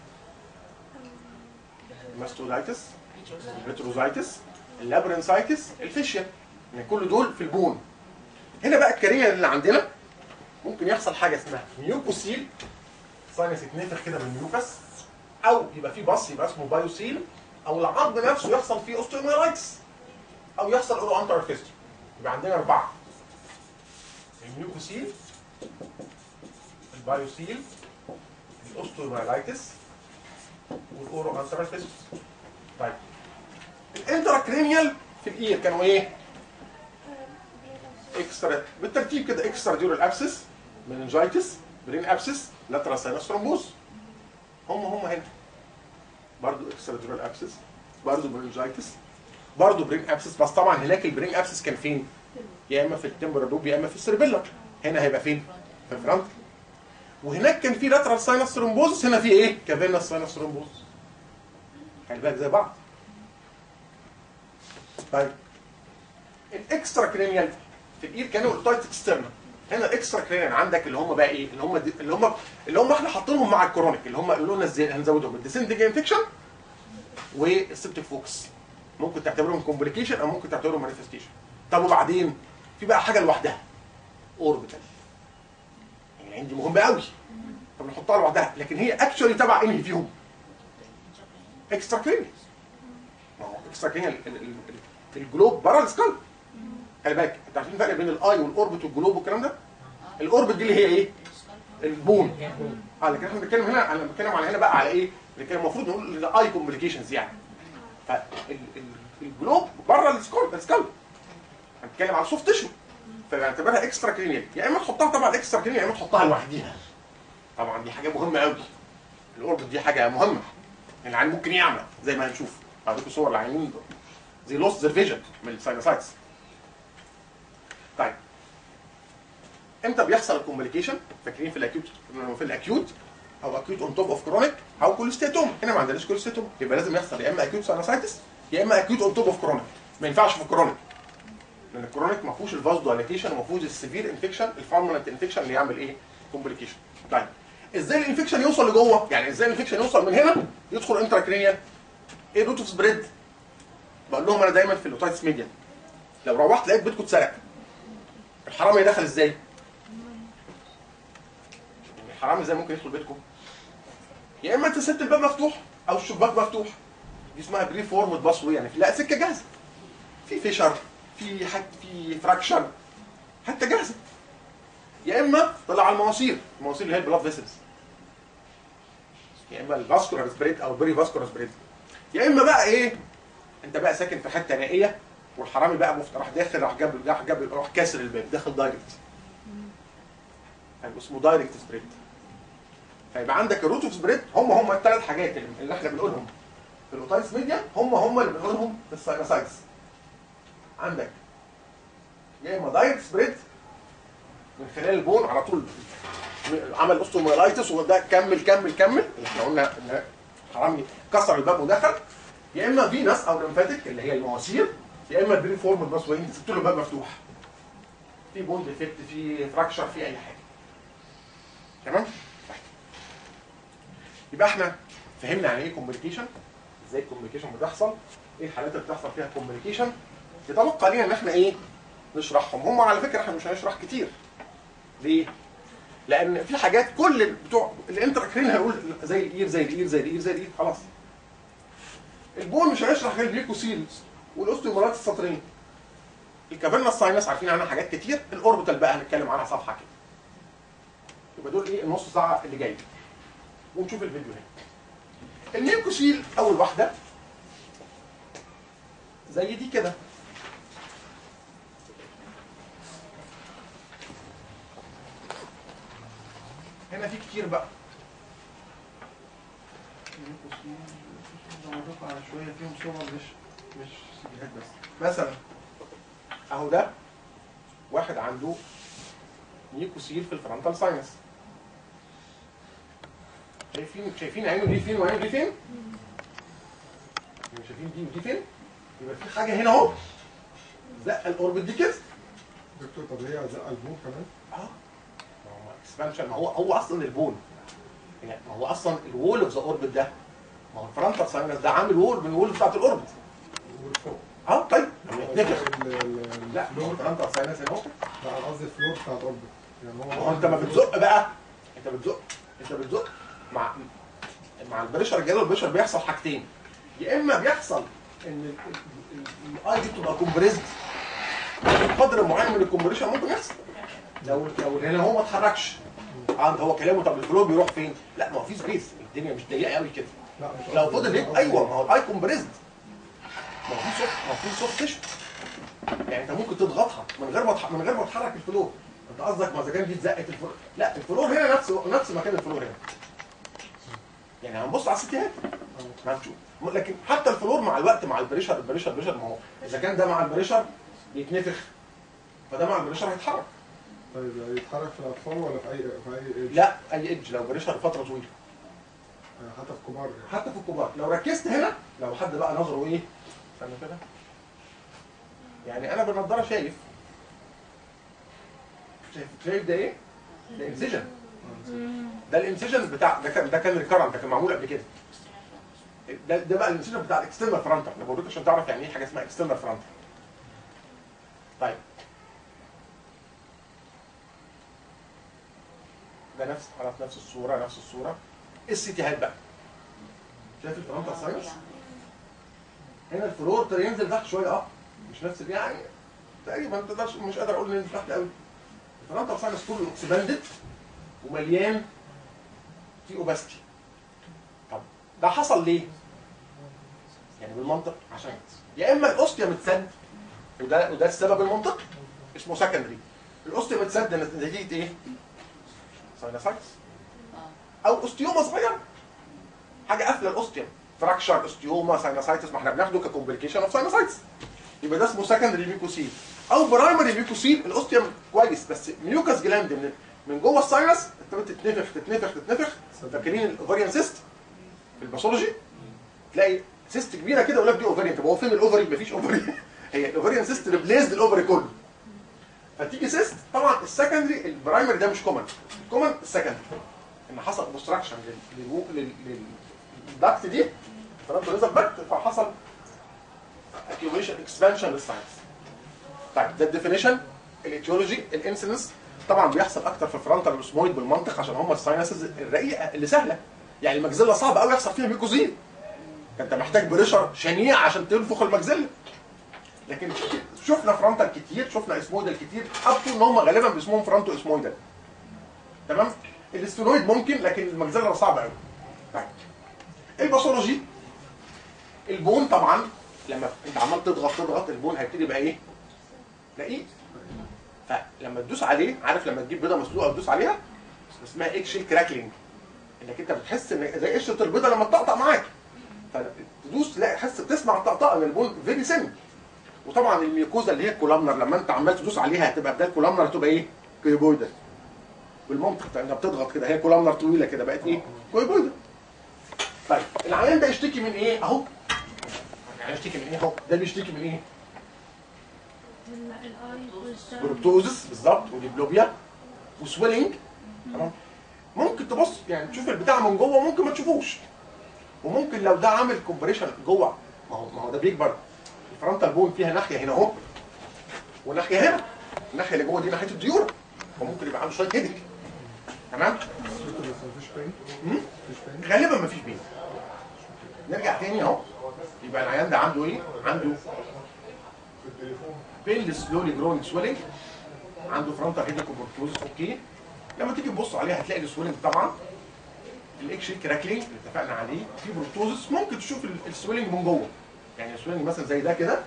الماستودايتس الريتروزايتس اللابرنسايتس الفيشيا يعني كل دول في البون هنا بقى الكرينيال اللي عندنا ممكن يحصل حاجه اسمها ميوكوسيل ساينس يتنفخ كده بالميوكس او يبقى فيه بص يبقى اسمه بايوسيل او العظم نفسه يحصل فيه اوستيوميلايتس او يحصل اورو انتر فيستر يبقى عندنا اربعه الميوكوسيل البايوسيل الاوستيوميلايتس والاورو انتر فيستر طيب الانتراكرينيال في الاير كانوا ايه؟ اكسترا بالترتيب كده اكسترا ديورال ابسس مننجايتس برين ابسس لاترال ساينس ثرومبوز هم هم هنا برضو اكسترا ديورال ابسس برضو مننجايتس برضو برين ابسس بس طبعا هناك البرين ابسس كان فين؟ يا اما في التمبرال لوب يا اما في السيربيلا هنا هيبقى فين؟ في الفرونت وهناك كان في لاترال ساينس ثرومبوز هنا في ايه؟ كافينس ساينس ثرومبوز خلي بالك زي بعض طيب الاكسترا كرينيال في الايد كانوا التايت اكسترنال هنا الاكسترا كرينيال عندك اللي هم بقى ايه اللي هم دي اللي هم اللي هم احنا حاطينهم مع الكرونيك اللي هم قالوا لنا ازاي هنزودهم الديسندنج انفكشن والسبتيك فوكس ممكن تعتبرهم كومبليكيشن او ممكن تعتبرهم مانيفستيشن طب وبعدين في بقى حاجه لوحدها اوربيتال يعني عندي مهمه قوي فبنحطها لوحدها لكن هي اكشولي تبع انهي فيهم اكسترا كرينيال ما هو اكسترا كرينيال الجلوب بره السكال خلي بالك انت عارفين الفرق بين الاي والاوربت والجلوب والكلام ده الاوربت دي اللي هي ايه البون اه لكن احنا بنتكلم هنا انا بتكلم على هنا بقى على ايه اللي كان المفروض نقول الاي كومبليكيشنز يعني فالجلوب بره السكال السكال هنتكلم على سوفت تيشو فبنعتبرها اكسترا كرينيال يا اما تحطها طبعا اكسترا كرينيال يا اما تحطها لوحديها طبعا دي حاجه مهمه قوي الاوربت دي حاجه مهمه العين ممكن يعمى زي ما هنشوف هوريكم صور العينين زي لوست ذير فيجن من الساينوسايتس طيب امتى بيحصل الكومبليكيشن فاكرين في الاكيوت في الاكيوت او اكيوت اون توب اوف كرونيك او كوليستاتوم هنا ما عندناش كوليستاتوم يبقى لازم يحصل يا اما اكيوت ساينوسايتس يا اما اكيوت اون توب اوف كرونيك ما ينفعش في الكرونيك لان الكرونيك ما فيهوش الفازو دايليتيشن وما فيهوش السيفير انفكشن الفارمنت انفكشن اللي يعمل ايه كومبليكيشن طيب ازاي الانفكشن يوصل لجوه يعني ازاي الانفكشن يوصل من هنا يدخل انتراكرينيال ايه روت اوف سبريد بقول لهم انا دايما في الاوتايتس ميديا لو روحت لقيت بيتكم اتسرق الحرامي دخل ازاي؟ الحرامي ازاي ممكن يدخل بيتكم؟ يا اما انت سبت الباب مفتوح او الشباك مفتوح دي اسمها بري فورمد باسوي يعني لا سكه جاهزه في فيشر في حت في فراكشر حتى جاهزه يا اما طلع على المواسير المواسير اللي هي البلاد فيسلز يا اما الفاسكولار سبريد او البري فاسكولار سبريد يا اما بقى ايه انت بقى ساكن في حته نائيه والحرامي بقى مفتوح راح داخل راح جاب راح جاب راح كاسر الباب داخل دايركت هيبقى اسمه دايركت سبريد فيبقى عندك الروت اوف سبريد هم هم الثلاث حاجات اللي احنا بنقولهم في الاوتايتس ميديا هم هم اللي بنقولهم في الساينوسايتس عندك يا اما دايركت سبريد من خلال البون على طول عمل اوستوميلايتس وده كمل كمل كمل اللي احنا قلنا ان حرامي كسر الباب ودخل يا اما فينس او لمفاتيك اللي هي المواسير يا اما البري فورم باس واي انت سبت له باب مفتوح في بوند ديفكت في فراكشر في اي حاجه تمام طيب. يبقى احنا فهمنا يعني ايه كوميونيكيشن ازاي الكوميونيكيشن بتحصل ايه الحالات اللي بتحصل فيها كوميونيكيشن يتبقى لينا ان احنا ايه نشرحهم هم على فكره احنا مش هنشرح كتير ليه لان في حاجات كل ال- بتوع الانتراكرين هيقول زي الاير زي الاير زي الاير زي الاير خلاص البون مش هيشرح غير البيكوسيلز والاوستيومالات السطرين الكافيرنا الساينس عارفين عنها حاجات كتير الاوربيتال بقى هنتكلم عنها صفحه كده يبقى دول ايه النص ساعه اللي جايه ونشوف الفيديو هنا الميوكوسيل اول واحده زي دي كده هنا في كتير بقى الميوكوسيل على شويه فيهم صور مش مش سيديهات بس مثلا اهو ده واحد عنده ميوكوسيل في الفرونتال ساينس شايفين شايفين عينه دي فين وعينه دي فين؟ شايفين دي ودي فين؟ يبقى في حاجه هنا اهو زق الاوربت دي كده دكتور طب هي زق البون كمان اه ما هو اكسبانشن ما هو هو اصلا البون يعني ما هو اصلا الوول اوف ذا اوربت ده ما هو الفرونتال ساينس ده عامل وول من الوول بتاعت الاوربت والفوق اه طيب لما يتنفخ ال- ال- لا ما هو الفلور الفرونتال ساينس هنا اهو لا انا قصدي الفلور بتاع الاوربت يعني هو ما هو انت ما بتزق بقى انت بتزق انت بتزق مع مع البريشر الجدول البريشر بيحصل حاجتين يا اما بيحصل ان ال- ال- ال- الاي دي بتبقى كومبريزد قدر معين من الكومبريشن ممكن يحصل لو لو هنا هو ما اتحركش اه هو كلامه طب الفلو بيروح فين؟ لا ما هو في سبيس الدنيا مش ضيقه قوي كده لا مش لو قصدي- فضل هيك قصدي- ايوه ما هو الاي كومبريزد ما هو في سوفت ما هو في سوفت تيشو يعني انت ممكن تضغطها من غير ما تح- من غير ما تحرك الفلور انت قصدك ما اذا كان دي اتزقت الفلور لا الفلور هنا نفس نفس مكان الفلور هنا يعني هنبص على الستيهات هنشوف لكن حتى الفلور مع الوقت مع البريشر البريشر البريشر ما هو اذا كان ده مع البريشر بيتنفخ فده مع البريشر هيتحرك طيب يتحرك في الاطفال ولا في اي في اي ايدج؟ لا اي ايدج لو بريشر فتره طويله يعني حتى في كبار يعني. حتى في الكبار لو ركزت هنا لو حد بقى نظره ايه استنى كده يعني انا بالنضاره شايف شايف شايف ده ايه ده انسجن ده الانسجن بتاع ده كان ده كان الكرنت ده كان معمول قبل كده ده ده بقى الانسجن بتاع الاكسترنال فرونتال انا بوريك عشان تعرف يعني ايه حاجه اسمها اكسترنال فرونتال طيب ده نفس على نفس الصوره نفس الصوره السيتيهات بقى شايف الفرونتال ساينس هنا الفلور ابتدى ينزل تحت شويه اه مش نفس ال- يعني تقريبا ما تقدرش مش قادر اقول ننزل تحت قوي الفرونتال ساينس كله اكسباندد ومليان في اوباستي طب ده حصل ليه؟ يعني بالمنطق عشان يا اما الاوستيا متسد وده وده السبب المنطقي اسمه سكندري الاوستيا متسد نتيجه ايه؟ ساينسايتس او اوستيوما صغيره حاجه قافله الاوستيوم فراكشر اوستيوما ساينسايتس ما احنا بناخده ككومبليكيشن اوف ساينسايتس يبقى ده اسمه سكندري ميوكوسيل او برايمري ميوكوسيل الاوستيوم كويس بس ميوكاس جلاند من من جوه الساينس ابتدت تتنفخ تتنفخ تتنفخ فاكرين الاوفريان سيست في الباثولوجي تلاقي سيست كبيره كده يقول لك دي اوفريان طب هو فين الاوفري مفيش اوفري هي الاوفريان سيست ريبليسد الاوفري كله فتيجي سيست طبعا السكندري البرايمري ده مش كومن الكومن السكندري ان حصل اوبستراكشن للدكت دي فرنتو نزل دكت فحصل accumulation اكسبانشن للساينس طيب ده الديفينيشن الايتيولوجي الانسيدنس طبعا بيحصل اكتر في الفرونتال والسمويد بالمنطق عشان هم الساينسز الرقيقه اللي سهله يعني المجزله صعبه قوي يحصل فيها ميكوزيل انت محتاج بريشر شنيع عشان تنفخ المجزله لكن شفنا فرونتال كتير شفنا اسمويدال كتير اب ان هم غالبا باسمهم فرونتو اسمويدال تمام الاستيرويد ممكن لكن المجزله صعبه قوي طيب الباثولوجي البون طبعا لما انت عمال تضغط تضغط البون هيبتدي يبقى ايه؟ رقيق فلما تدوس عليه عارف لما تجيب بيضه مسلوقه وتدوس عليها اسمها ايك شيل كراكلينج انك انت بتحس ان زي قشره البيضه لما تطقطق معاك فتدوس تلاقي تحس تسمع طقطقه من البون فيري سن وطبعا الميوكوزا اللي هي الكولامنر لما انت عمال تدوس عليها هتبقى بدل كولامنر هتبقى ايه؟ كيوبويدال بالمنطق ده انت بتضغط كده هي كولامنر طويله كده بقت ايه؟ كويبويدال طيب العيان ده يشتكي من ايه؟ اهو يعني اشتكي من ايه اهو ده بيشتكي من ايه؟ ال- الاي والشرب بروبتوزس بالظبط وديبلوبيا وسويلنج تمام ممكن تبص يعني تشوف البتاع من جوه وممكن ما تشوفوش وممكن لو ده عامل كومبريشن جوه ما هو ما هو ده بيكبر الفرونتال بون فيها ناحيه هنا اهو وناحيه هنا الناحيه اللي جوه دي ناحيه الديورة وممكن يبقى عنده شويه هيدك تمام بس مفيش بين مم؟ مفيش بين غالبا مفيش بين نرجع تاني اهو يبقى العيان ده عنده ايه؟ عنده بين سلولي جروينج سويلنج عنده فرونتال هيدك وبورتوزس اوكي لما تيجي تبص عليها هتلاقي السويلنج طبعا الاكس كراكلينج اللي اتفقنا عليه في بروتوزس ممكن تشوف ال- السويلنج من جوه يعني السويلنج مثلا زي ده كده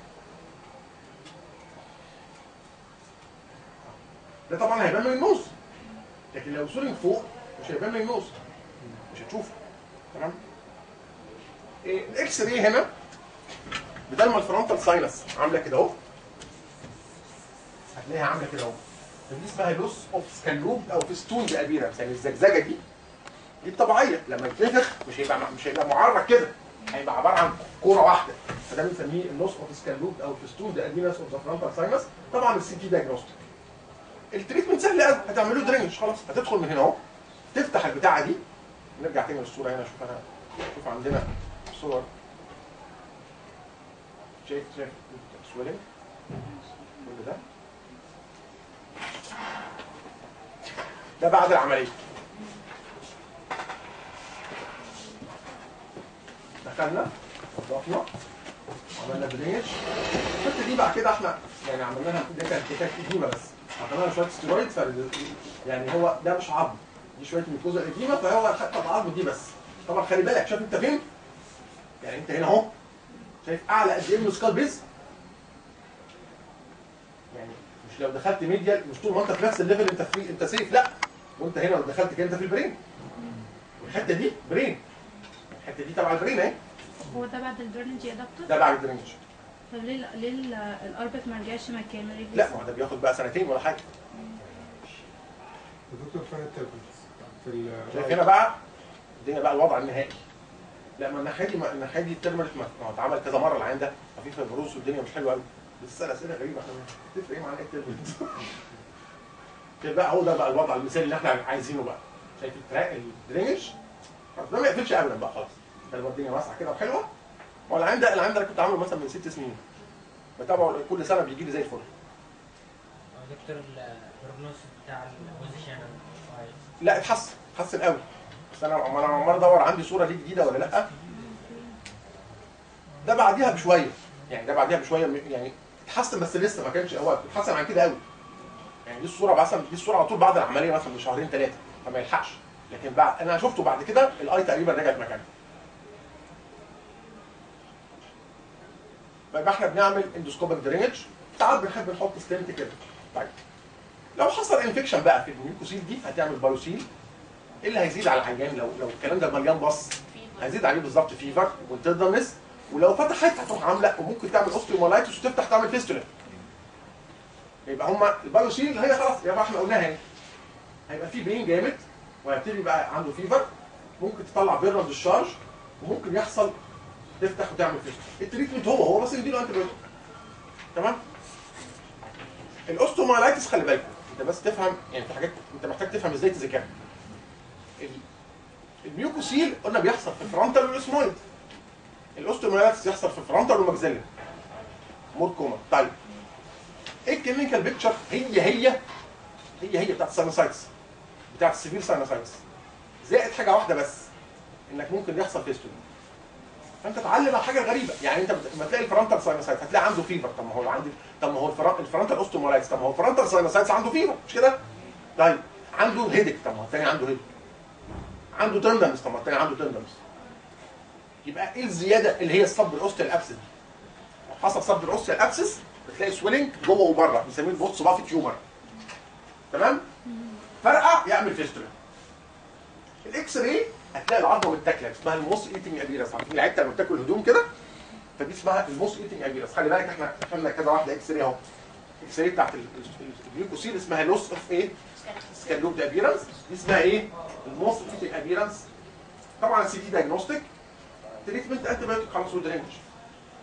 ده طبعا هيبان من النص لكن لو سويلنج فوق مش هيبان من النص مش هتشوفه تمام إيه الاكس راي هنا بدل ما الفرونتال ساينس عامله كده اهو هتلاقيها عامله كده اهو دي اسمها لوس اوف سكالوب او فيستون بابيرنس يعني الزجزجه دي دي الطبيعيه لما يتنفخ مش هيبقى مش هيبقى معرض كده هيبقى عباره عن كوره واحده فده بنسميه اللوس اوف سكالوب او فيستون بابيرنس اوف ذا فرونتال ساينس طبعا السي تي دايجنوستيك التريتمنت سهل قوي هتعملوا درينج خلاص هتدخل من هنا اهو تفتح البتاعه دي نرجع تاني للصوره هنا شوف انا شوف عندنا صور شايف شايف سويلنج كل ده ده بعد العمليه دخلنا وضفنا عملنا درينج الحته دي بعد كده احنا يعني عملناها دي كانت دي كانت اديمه بس عملنا لها شويه ستيرويد ف يعني هو ده مش عظم دي شويه ميكوزا اديمه فهو حتى العظم دي بس طبعا خلي بالك شايف انت فين؟ يعني انت هنا اهو شايف اعلى قد ايه من السكال بيز؟ يعني مش لو دخلت ميديال مش طول ما انت في نفس الليفل انت في انت سيف لا وانت هنا لو دخلت كده انت في البرين والحته دي برين الحته دي تبع البرين اهي هو ده بعد الدرنج يا دكتور؟ ده بعد الدرينج طب ليه ليه ال- الاربت ما رجعش مكانه ليه لا ما هو ده بياخد بقى سنتين ولا حاجه الدكتور فين التابلتس في ال شايف هنا بقى الدنيا بقى الوضع النهائي لا ما الناحيه دي ما الناحيه دي الترمال ما ما هو اتعمل كذا مره العين ده خفيف فيبروز والدنيا مش حلوه قوي بتسال اسئله غريبه احنا تفرق ايه معانا ايه الترمال شايف بقى هو ده بقى الوضع المثالي اللي احنا عايزينه بقى شايف التراك الدرينج خلاص ده ما يقفلش ابدا بقى خلاص ده يبقى الدنيا واسعه كده وحلوه هو العين ده العين ده انا كنت عامله مثلا من ست سنين بتابعه كل سنه بيجي لي زي الفل دكتور البروجنوز بتاع البوزيشن كويس لا اتحسن اتحسن قوي بس انا انا عمال ادور عندي صوره دي جديده ولا لا ده بعديها بشويه يعني ده بعديها بشويه م- يعني اتحسن بس لسه ما كانش هو اتحسن عن كده قوي يعني دي الصوره مثلا دي الصوره على طول بعد العمليه مثلا بشهرين ثلاثه فما يلحقش لكن بعد انا شفته بعد كده الاي تقريبا رجعت مكانها فيبقى احنا بنعمل اندوسكوبيك درينج ساعات بنحب نحط ستنت كده طيب لو حصل انفكشن بقى في الميوكوسيل دي هتعمل بايوسيل ايه اللي هيزيد على العيان لو لو الكلام ده مليان بص هيزيد عليه بالظبط فيفر وتدرنس ولو فتحت هتروح عامله وممكن تعمل اوستيومالايتس وتفتح تعمل فيستولا يبقى هما البايوسيل هي خلاص يبقى احنا قلناها اهي هيبقى في بين جامد وهيبتدي بقى عنده فيفر ممكن تطلع بيرنا بالشارج وممكن يحصل تفتح وتعمل فيستولا التريتمنت هو هو بس نديله انتي بايوتيك تمام الاوستومالايتس خلي بالك انت بس تفهم يعني في حاجات انت محتاج تفهم ازاي تذاكرها ال- الميوكوسيل قلنا بيحصل في الفرونتال والاسمويد الاوستومالايتس يحصل في الفرونتال والماكسيلر مود كوما طيب ايه الكلينيكال بيكتشر هي هي هي هي بتاعت الساينوسايتس بتاعت السيفير ساينوسايتس زائد حاجه واحده بس انك ممكن يحصل فيستول فانت تعلم على حاجه غريبه يعني انت بت- لما تلاقي الفرونتال ساينوسايتس هتلاقي عنده فيفر طب ما هو عندي طب ما هو الفرون- الفرونتال اوستومالايتس طب ما هو الفرونتال ساينوسايتس عنده فيفر مش كده؟ طيب عنده هيدك طب ما هو الثاني عنده هيدك عنده تندمس طب ما الثاني عنده تندمس يبقى ايه الزياده اللي هي الصب الاوستيال ابسس لو حصل صب الاوستيال ابسس بتلاقي سويلنج جوه وبره بنسميه البوست بافي تيومر تمام فرقع يعمل فيستولا الاكس راي هتلاقي العظمه متاكله اسمها الموس ايتنج ابيرس عارفين العيال لما بتاكل هدوم كده فدي اسمها الموس ايتنج ابيرس خلي بالك احنا خدنا كذا واحده اكس راي اهو الاكس راي بتاعت ال- ال- الجلوكوسيل اسمها لوس اوف ايه؟ سكالوب ابيرنس دي اسمها ايه؟ الموس ايتنج ابيرنس طبعا السي دي دايجنوستيك تريتمنت انتي بايوتيك خلاص ودرينج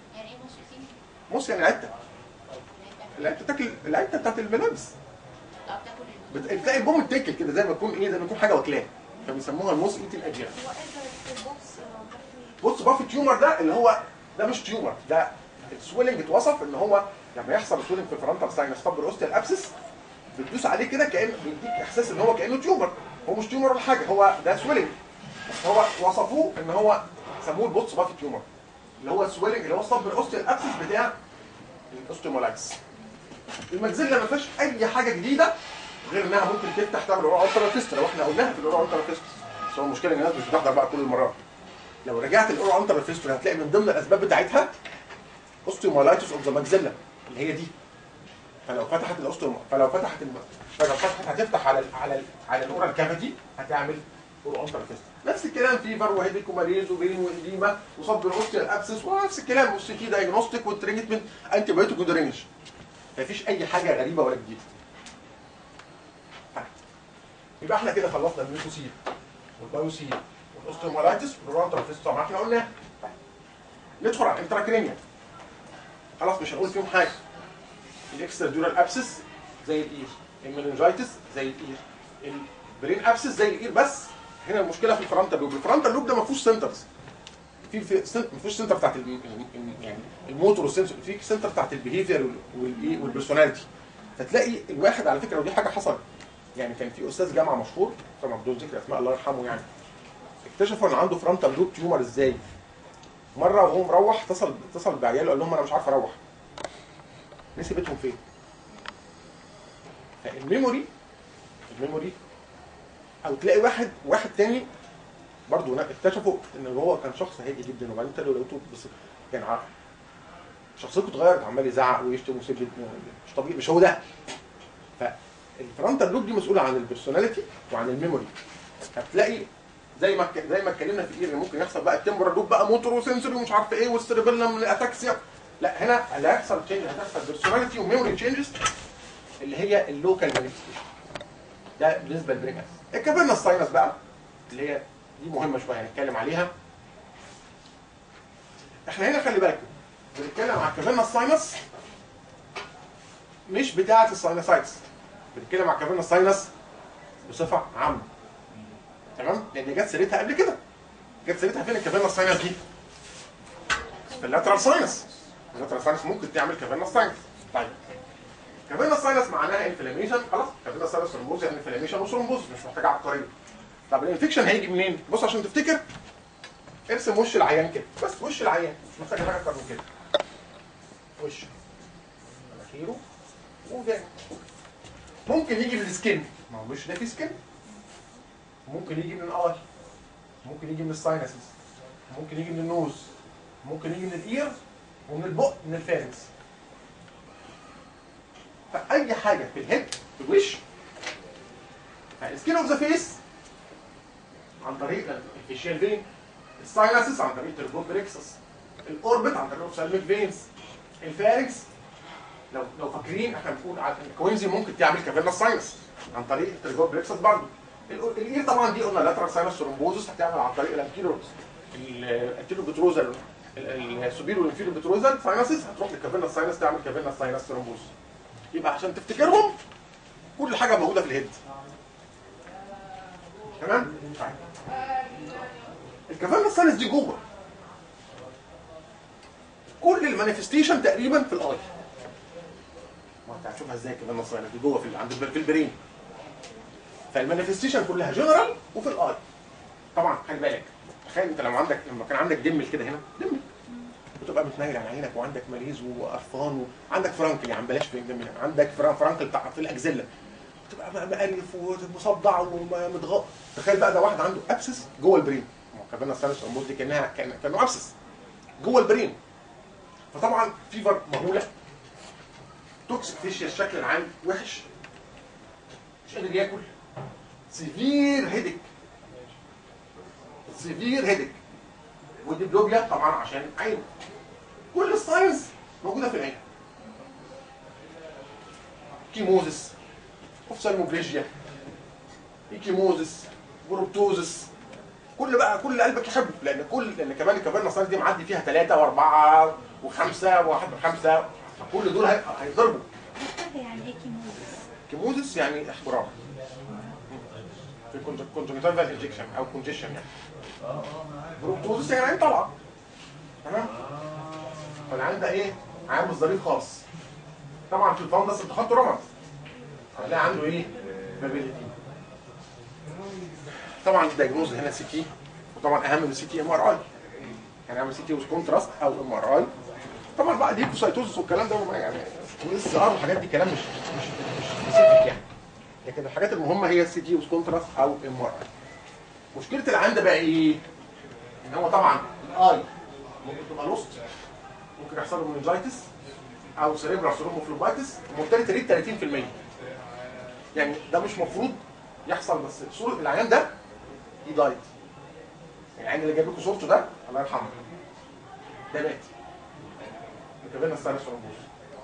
موس يعني العته العته تاكل العته بتاعت الملابس اه بتاكل بت- بتلاقي البوم تاكل كده زي ما يكون ايه زي ما يكون حاجه واكلاه فبيسموها الموس ايتين اجيال هو انت البوكس بص باف تيومر ده اللي هو ده مش تيومر ده السويلنج اتوصف ان هو لما يحصل سويلنج في الفرونتال ساينس طب الاوستيال ابسس بتدوس عليه كده كان بيديك احساس ان هو كانه تيومر هو مش تيومر ولا حاجه هو ده سويلنج بس هو وصفوه ان هو سموه البوتس باف تيومر اللي هو السويلنج اللي هو الصب الاوستيال ابسس بتاع الاوستيومولايتس المجزله ما فيهاش اي حاجه جديده غير انها ممكن تفتح تعمل اورال الترا لو احنا قلناها في الاورال الترا بس هو المشكله ان الناس مش بتحضر بقى كل المرات لو رجعت الاورال انتر فيستول هتلاقي من ضمن الاسباب بتاعتها اوستيومالايتس اوف ذا ماكسيلا اللي هي دي فلو فتحت الاوستيوم فلو فتحت الم... فلو فتحت هتفتح على ال... على ال... على الاورال كافيتي هتعمل اورال انتر فيستول نفس الكلام فيفر وهيديك وماريز وبين واديما وصب الاوستيال ابسس ونفس الكلام والسي تي دايجنوستيك والتريتمنت انتي بايوتيك ودرينج مفيش اي حاجه غريبه ولا جديده طيب. يبقى احنا كده خلصنا الميوكوسيل والبايوسيل والاوستيومالايتس والرونتر طبعا احنا قلنا ندخل على الانتراكرينيا خلاص مش هنقول فيهم حاجه الاكسترا ديورال ابسس زي الاير المننجايتس زي الاير البرين ابسس زي الاير بس هنا المشكله في الفرونتال لوب الفرونتال لوب ده ما فيهوش سنترز في في سن- ما فيهوش سنتر بتاعت ال- ال- يعني الموتور والسنسور في سنتر بتاعت البيهيفير والايه والبيرسوناليتي فتلاقي الواحد على فكره ودي حاجه حصلت يعني كان في استاذ جامعه مشهور طبعا بدون ذكر اسماء الله يرحمه يعني اكتشفوا ان عنده فرونتال لوب تيومر ازاي مره وهو مروح اتصل اتصل بعياله قال لهم انا مش عارف اروح نسي بيتهم فين فالميموري الميموري او تلاقي واحد واحد تاني برضه اكتشفوا ان هو كان شخص هادي جدا وبعدين تلاقوا لقيته بس كان ع- شخصيته اتغيرت عمال يزعق ويشتم ويسيب مش طبيعي مش هو ده فالفرونتال لوب دي مسؤوله عن البيرسوناليتي وعن الميموري هتلاقي زي ما زي ما اتكلمنا في الاير ممكن يحصل بقى التمبرال لوب بقى موتور وسنسوري ومش عارف ايه والسيربيلم الاتاكسيا لا هنا اللي هيحصل تشينج هتحصل بيرسوناليتي وميموري تشينجز اللي هي اللوكال مانيفستيشن ده بالنسبه للبرين الكابيرنا الساينس بقى اللي هي دي مهمه شويه هنتكلم عليها احنا هنا خلي بالكم بنتكلم على الكابيرنا الساينس مش بتاعه الساينسايتس بنتكلم على الكابيرنا الساينس بصفه عامه تمام لان جت سيرتها قبل كده جت سيرتها فين الكافيرنا ساينس دي في اللاترال ساينس اللاترال ساينس ممكن تعمل كافيرنا ساينس طيب كافيرنا ساينس معناها انفلاميشن خلاص كافيرنا ساينس ثرومبوز يعني انفلاميشن وثرومبوز مش محتاجه عبقريه طب الانفكشن هيجي منين بص عشان تفتكر ارسم وش العيان كده بس وش العيان مش محتاج حاجه اكتر من كده وشه مناخيره ودانه ممكن يجي من السكين ما هو مش ده في سكين ممكن يجي من الاي ممكن يجي من الساينسز ممكن يجي من النوز ممكن يجي من الاير ومن البق من الفارنكس فاي حاجه في الهيد في الوش السكين اوف ذا فيس عن طريق الفيشيال فين الساينسز عن طريق التربوب بريكسس الاوربت عن طريق الاوبسالميك فينز الفارنكس لو لو فاكرين احنا بنقول على الكوينزي ممكن تعمل كافيرنا ساينس عن طريق التربوب بريكسس برضه ال- الاير طبعا دي قلنا لاترال ساينس ثرومبوزس هتعمل عن طريق الانتيرو الانتيرو بتروزال السوبيرو والانفيرو بتروزال ساينسز هتروح للكافيرنا ساينس تعمل كافيرنا ساينس ثرومبوزس يبقى عشان تفتكرهم كل حاجه موجوده في الهيد تمام طيب الكافيرنا ساينس دي جوه كل المانيفستيشن تقريبا في الاي ما انت هتشوفها ازاي كافيرنا ساينس دي جوه في ال- عند الب- في البرين فالمانيفستيشن كلها جنرال وفي الاي طبعا خلي بالك تخيل انت لو عندك لما كان عندك دمل كده هنا دمل بتبقى متنيل على عينك وعندك ماليز وقرفان وعندك فرانكل يعني بلاش في دمل يعني عندك فران- فرانكل بتاع في الاكزيلا بتبقى بقى مقرف ومصدع ومتغاء تخيل بقى ده واحد عنده ابسس جوه البرين ما هو كمان السانس الامور دي كانها كان كانه ابسس جوه البرين فطبعا فيفر مهوله توكسيك فيشيا الشكل العام وحش مش قادر ياكل سيفير هيدك سيفير هيدك والدبلوبيا طبعا عشان عين كل الساينس موجوده في العين كيموزس اوفسالموبليجيا ايكيموزس بروبتوزس كل بقى كل قلبك يحبه لان كل لان كمان الكابرنا ساينس دي معدي فيها ثلاثه واربعه وخمسه وواحد من خمسه فكل دول هي- هيضربوا محتاجة يعني ايه كيموزس؟ كيموزس يعني احمرار في كونجنتال انجكشن او كونجيشن يعني بروكتوزس يعني عين طالعه تمام فالعين ده ايه عين مش ظريف خالص طبعا في الفندس انت خدته رمز هتلاقي عنده ايه بابيلتي طبعا الدايجنوز هنا سي تي وطبعا اهم من السي تي ام ار اي يعني اعمل سي تي وز كونتراست او ام ار اي طبعا بقى دي سايتوزس والكلام ده ما يعني والاس ار والحاجات دي كلام مش مش مش سبيسيفيك يعني لكن الحاجات المهمه هي السي تي وز كونتراست او ام ار اي مشكله العين ده بقى ايه؟ ان هو طبعا الاي ممكن تبقى لوست ممكن يحصل له منجايتس او سيريبرال سيروموفلوبايتس ومورتاليتي ريت 30% يعني ده مش مفروض يحصل بس صوره العيان ده دي دايت العيان اللي جايب لكم صورته ده الله يرحمه ده مات كتبنا ستايلس ثرومبوز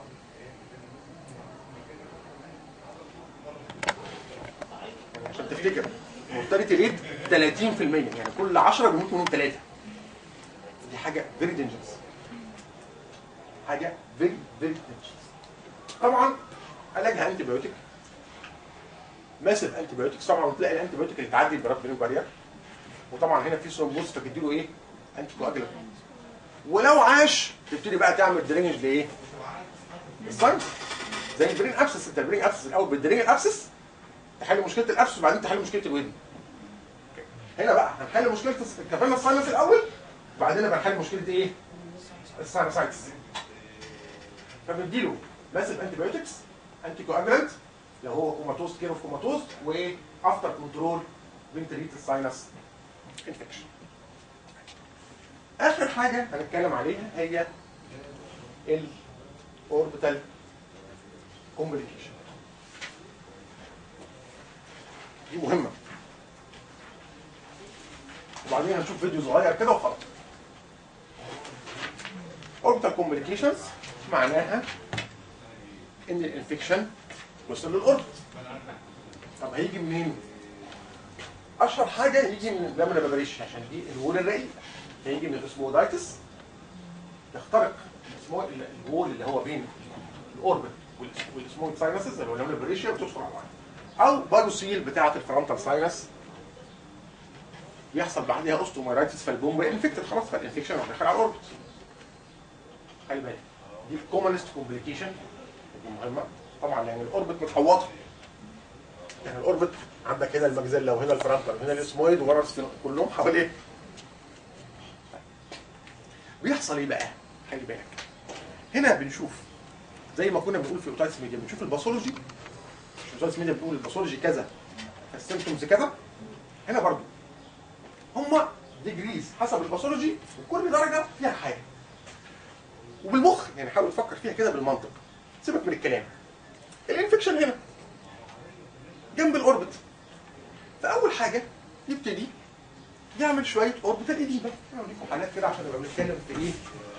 يعني عشان تفتكر مورتاليتي ريت 30% يعني كل 10 بيموت منهم ثلاثه دي حاجه فيري دينجرس حاجه فيري فيري دينجرس طبعا علاجها انتي بايوتيك ماسف انتي بايوتكس طبعا تلاقي الانتي بايوتيك اللي تعدي البراد برين بارير وطبعا هنا في ثرومبوز فتديله ايه؟ انتي كواجلانت ولو عاش تبتدي بقى تعمل درينج لايه؟ الساينس زي البرين ابسس انت البرين ابسس الاول بالدرين الابسس تحل مشكله الابسس وبعدين تحل مشكله الودن هنا بقى هنحل مشكله كفانا الساينس الاول وبعدين بقى نحل مشكله ايه؟ الساينسايتس فبنديله ماسف انتي بايوتكس انتي كواجلانت لو هو كوماتوز كير اوف كوماتوز وايه افتر كنترول بنتريت الساينس انفكشن اخر حاجه هنتكلم عليها هي الاوربيتال كومبليكيشن دي مهمه وبعدين هنشوف فيديو صغير كده وخلاص اوربيتال كومبليكيشنز معناها ان الانفكشن وصل للاوربت طب هيجي منين؟ اشهر حاجه يجي من اللامنا بابريش عشان دي الوول الرقيق هيجي من الاسمودايتس يخترق الاسمو الوول اللي هو بين الاوربت والاسمود ساينسز اللي هو اللامنا بابريشيا وتدخل على العين او باروسيل بتاعه الفرونتال ساينس يحصل بعدها اوستومايرايتس فالبوم انفكتد خلاص فالانفكشن راح داخل على الاوربت خلي بالك دي الكومنست كومبليكيشن دي مهمه طبعا يعني الاوربت متحوطه يعني الاوربت عندك هنا المجزله وهنا الفرنتال وهنا الاسمويد وورا السفينو كلهم حواليه بيحصل ايه بقى؟ خلي بالك هنا بنشوف زي ما كنا بنقول في اوتايتس ميديا بنشوف الباثولوجي مش اوتايتس ميديا بنقول الباثولوجي كذا السيمتومز كذا هنا برضو هما ديجريز حسب الباثولوجي وكل درجه فيها حاجه وبالمخ يعني حاول تفكر فيها كده بالمنطق سيبك من الكلام الانفكشن هنا جنب الاوربت فاول حاجه يبتدي يعمل شويه اوربيتال اديما اوريكم حالات كده عشان نبقى بنتكلم في ايه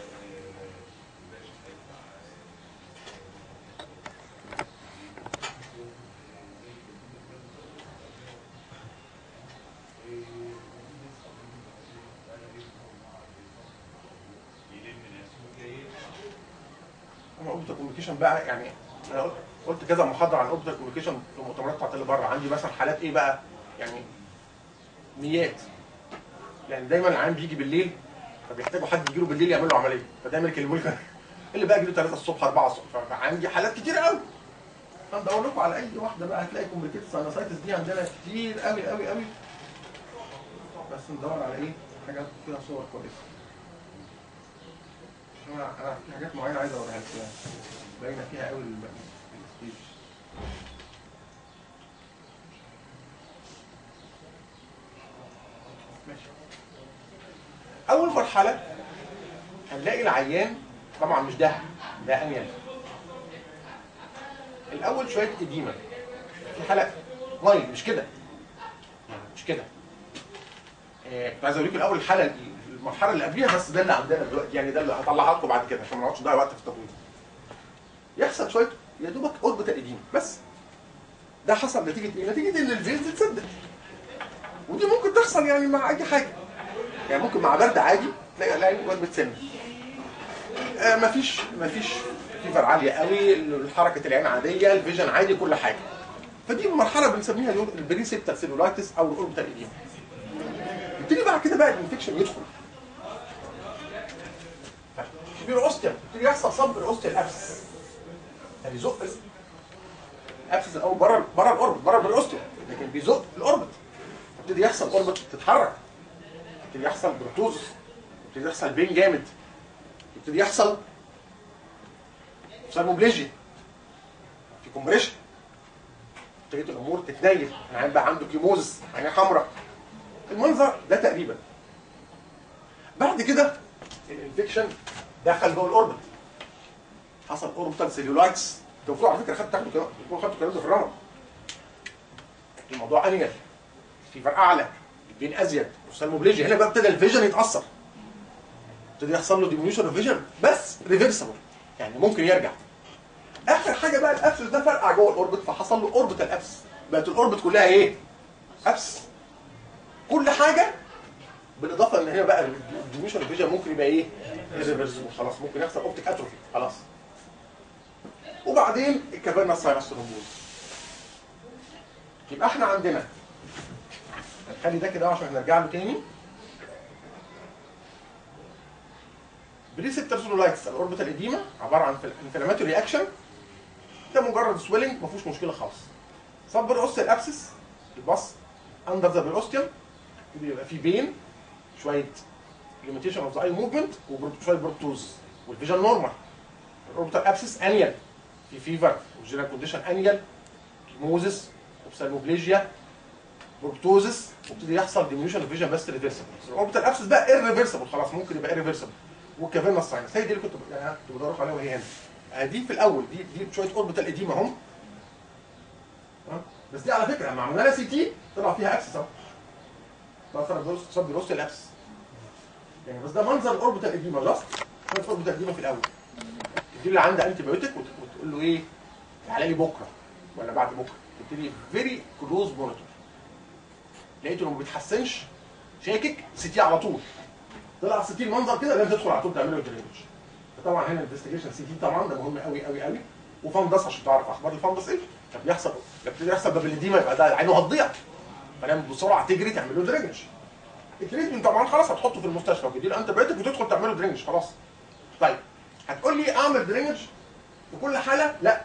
انا اوربيتال كوميونيكيشن بقى يعني انا قلت قلت كذا محاضره عن الاوربيتال كوميونيكيشن في المؤتمرات بتاعت اللي بره عندي مثلا حالات ايه بقى يعني ميات يعني دايما العيان بيجي بالليل فبيحتاجوا حد يجي له بالليل يعمل له عمليه فدايما يكلموا لي اللي بقى يجي له 3 الصبح 4 الصبح فعندي حالات كتير قوي فندور لكم على اي واحده بقى هتلاقي كومبليكيت ساينوسايتس دي عندنا كتير قوي قوي قوي بس ندور على ايه حاجات فيها صور كويسه انا انا في حاجات معينه عايز اوريها لكم يعني باينه فيها قوي الستيج ماشي اول مرحله هنلاقي العيان طبعا مش ده ده انيل الاول شويه اديمه في حاله لاين مش كده مش كده آه، كنت عايز اوريكم الاول الحاله المرحله اللي قبليها بس ده اللي عندنا دلوقتي يعني ده اللي هطلعها لكم بعد كده عشان ما نقعدش نضيع وقت في التطوير يحصل شويه يا دوبك اوربيتال اديمه بس ده حصل نتيجه ايه؟ نتيجه ان الفينز اتسدت ودي ممكن تحصل يعني مع اي حاجه يعني ممكن مع برد عادي تلاقي العين جوه بتسن آه مفيش مفيش فيفر عاليه قوي حركه العين عاديه الفيجن عادي كل حاجه فدي مرحله بنسميها البريسبتال سيلولايتس او الاوربيتال ايديما يبتدي بعد كده بقى الانفكشن يدخل بيروستيوم يبتدي يحصل صب الاوستيال ابس يعني يزق الابسس الاول بره بره الاوربت بره الاوستيوم لكن بيزق الاوربت يبتدي يحصل اوربت تتحرك يبتدي يحصل بروتوز يبتدي يحصل بين جامد يبتدي يحصل سالموبليجيا في كومبريشن ابتدت الامور تتنيل العين بقى عنده كيموزس عينيه حمراء المنظر ده تقريبا بعد كده الانفكشن دخل جوه الاوربت حصل اوربتال سيلولايتس انتوا المفروض على فكره خدتوا تاخدوا كده المفروض خدتوا الكلام ده في الرمل الموضوع انيل فيفر اعلى البين ازيد والسالموبليجيا هنا بقى ابتدى الفيجن يتاثر ابتدى يحصل له ديمينيوشن اوف فيجن بس ريفرسبل يعني ممكن يرجع اخر حاجه بقى الابسس ده فرقع جوه الاوربت فحصل له اوربيتال ابس بقت الاوربت كلها ايه؟ ابس كل حاجه بالاضافه ان هنا بقى الديميشن اوف فيجن ممكن يبقى ايه؟ ريفرسبل خلاص ممكن يحصل اوبتيك اتروفي خلاص وبعدين الكافيرنا ساينس ثرومبوز يبقى احنا عندنا خلي ده كده عشان نرجع له تاني بريسبتر سولولايتس الاوربيتال اديما عباره عن انفلاماتوري رياكشن ده مجرد سويلنج ما فيهوش مشكله خالص صب الاوستيال ابسس الباص اندر ذا بيروستيوم بيبقى فيه بين شويه ليميتيشن اوف ذا اي موفمنت وشويه بروبتوز والفيجن نورمال الاوربيتال ابسس انيال في فيفر وجينال كونديشن انيال كيموزس وبسالموبليجيا بروبتوزس وابتدي يحصل ديمينيوشن فيجن بس ريفرسبل الاوربيتال ابسس بقى ايرفيرسبل خلاص ممكن يبقى ايرفيرسبل والكافيرنا ساينس هي دي اللي كنت يعني كنت بدور عليها وهي هنا آه دي في الاول دي دي شويه اوربيتال اديما هم ها؟ بس دي على فكره لما عملنا لها سي تي طلع فيها اكسس اهو مثلا صب بروست الابس يعني بس ده منظر الاوربيتال اديما جاست شويه اوربيتال اديما في الاول دي اللي عندها انتي بايوتيك وتقول له ايه تعالى لي بكره ولا بعد بكره تبتدي فيري كلوز مونيتور لقيته انه ما بيتحسنش شاكك سي تي على طول طلع سي تي المنظر كده لازم تدخل على طول تعمل له درينج فطبعا هنا الانفستيجيشن سي تي طبعا ده مهم قوي قوي قوي وفندس عشان تعرف اخبار الفندس ايه فبيحصل يبتدي يحصل بابليديما يبقى ده عينه هتضيع فلازم بسرعه تجري تعمل له درينج التريتمنت طبعا خلاص هتحطه في المستشفى وتدي له انت بيوتك وتدخل تعمل له درينج خلاص طيب هتقول لي اعمل درينج في كل حاله لا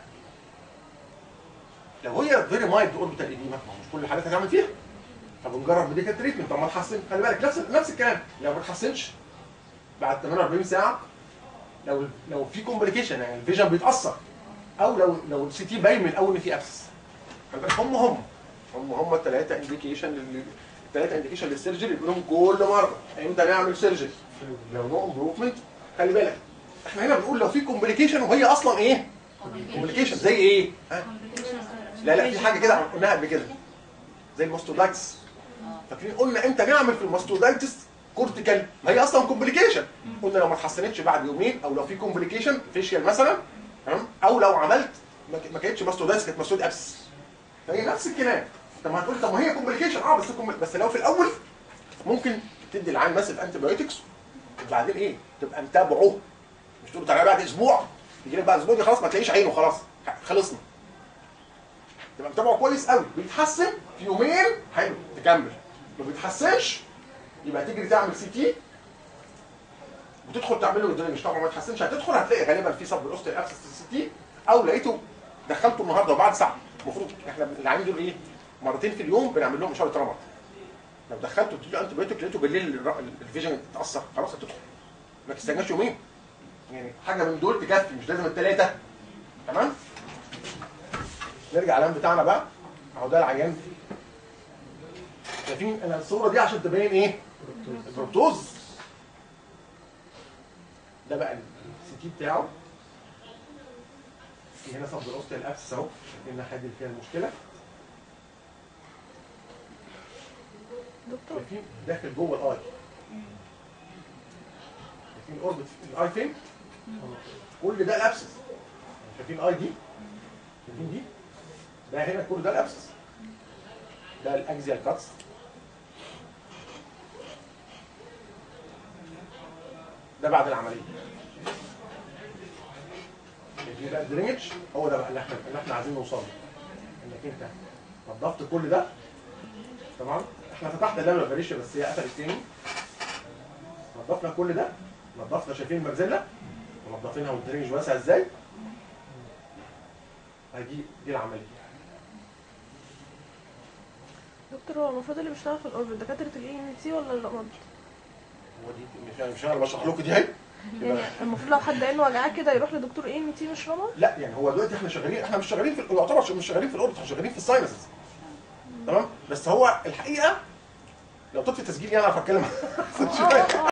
لو هي فيري مايلد اوربيتال اديما ما هو مش كل الحالات هتعمل فيها فبنجرب ميديكال تريتمنت طب ما تحسن خلي بالك نفس نفس الكلام لو ما تحسنش بعد 48 ساعه لو لو في كومبليكيشن يعني الفيجن بيتاثر او لو لو السي تي باين من الاول ان في ابسس هم هم هم هم الثلاثه انديكيشن الثلاثه انديكيشن للسيرجري بيقولهم كل مره امتى نعمل سيرجري لو نو امبروفمنت خلي بالك احنا هنا بنقول لو في كومبليكيشن وهي اصلا ايه؟ كومبليكيشن زي ايه؟ ها؟ لا لا في حاجه كده قلناها قبل كده زي الماستودايتس فاكرين قلنا امتى نعمل في الماستودايتس كورتيكال ما هي اصلا كومبليكيشن قلنا لو ما اتحسنتش بعد يومين او لو في كومبليكيشن فيشيال مثلا تمام او لو عملت ما ك- ما كانتش ماستودايتس كانت ماستود ابس فهي نفس الكلام طب ما هتقول طب ما هي كومبليكيشن اه بس كومبل... بس لو في الاول ممكن تدي العيان ماسف انتي بايوتكس وبعدين ايه تبقى متابعه مش تقول تعالى بعد اسبوع يجي لك بعد اسبوع دي خلاص ما تلاقيش عينه خلاص خلصنا تبقى متابعه كويس قوي بيتحسن في يومين حلو تكمل ما بيتحسنش يبقى تجري تعمل سي تي وتدخل تعمل له درينج طبعا ما تحسنش هتدخل هتلاقي غالبا في سب الاوستيال ابسس سي تي او لقيته دخلته النهارده وبعد ساعه المفروض احنا العيان دول ايه مرتين في اليوم بنعمل لهم اشاره رمد لو دخلته تديله انتي بايوتيك لقيته بالليل الر- الفيجن اتاثر خلاص هتدخل ما تستناش يومين يعني حاجه من دول تكفي مش لازم الثلاثه تمام نرجع على العيان بتاعنا بقى اهو ده العيان شايفين انا الصوره دي عشان تبين ايه البروتوز ده بقى السي تي بتاعه في هنا صب الاوستيال ابسس اهو شايفين الناحيه دي اللي فيها المشكله دكتور شايفين داخل جوه الاي شايفين الاوربت الاي فين كل ده الابسس شايفين الاي دي شايفين دي ده هنا كل ده الابسس ده الاكزيال كاتس ده بعد العمليه دي بقى الدرينج هو ده بقى اللي احنا اللي احنا عايزين نوصل له انك انت نظفت كل ده تمام احنا فتحنا اللامه فاريشيا بس هي قفلت تاني نظفنا كل ده نظفنا شايفين المرزله ونظفينها والدرينج واسع ازاي هدي دي العمليه دكتور هو المفروض اللي بيشتغل في الاوربت دكاتره الاي ان تي ولا الرمد هو دي مش انا مش انا اللي بشرح لكم دي اهي يعني المفروض لو حد عينه وجعاه كده يروح لدكتور اي ان تي مش رمد لا يعني هو دلوقتي احنا شغالين احنا مش شغالين في يعتبر مش شغالين في الاوربت احنا شغالين في الساينسز تمام بس هو الحقيقه لو طفي تسجيل يعني اعرف اتكلم اه اه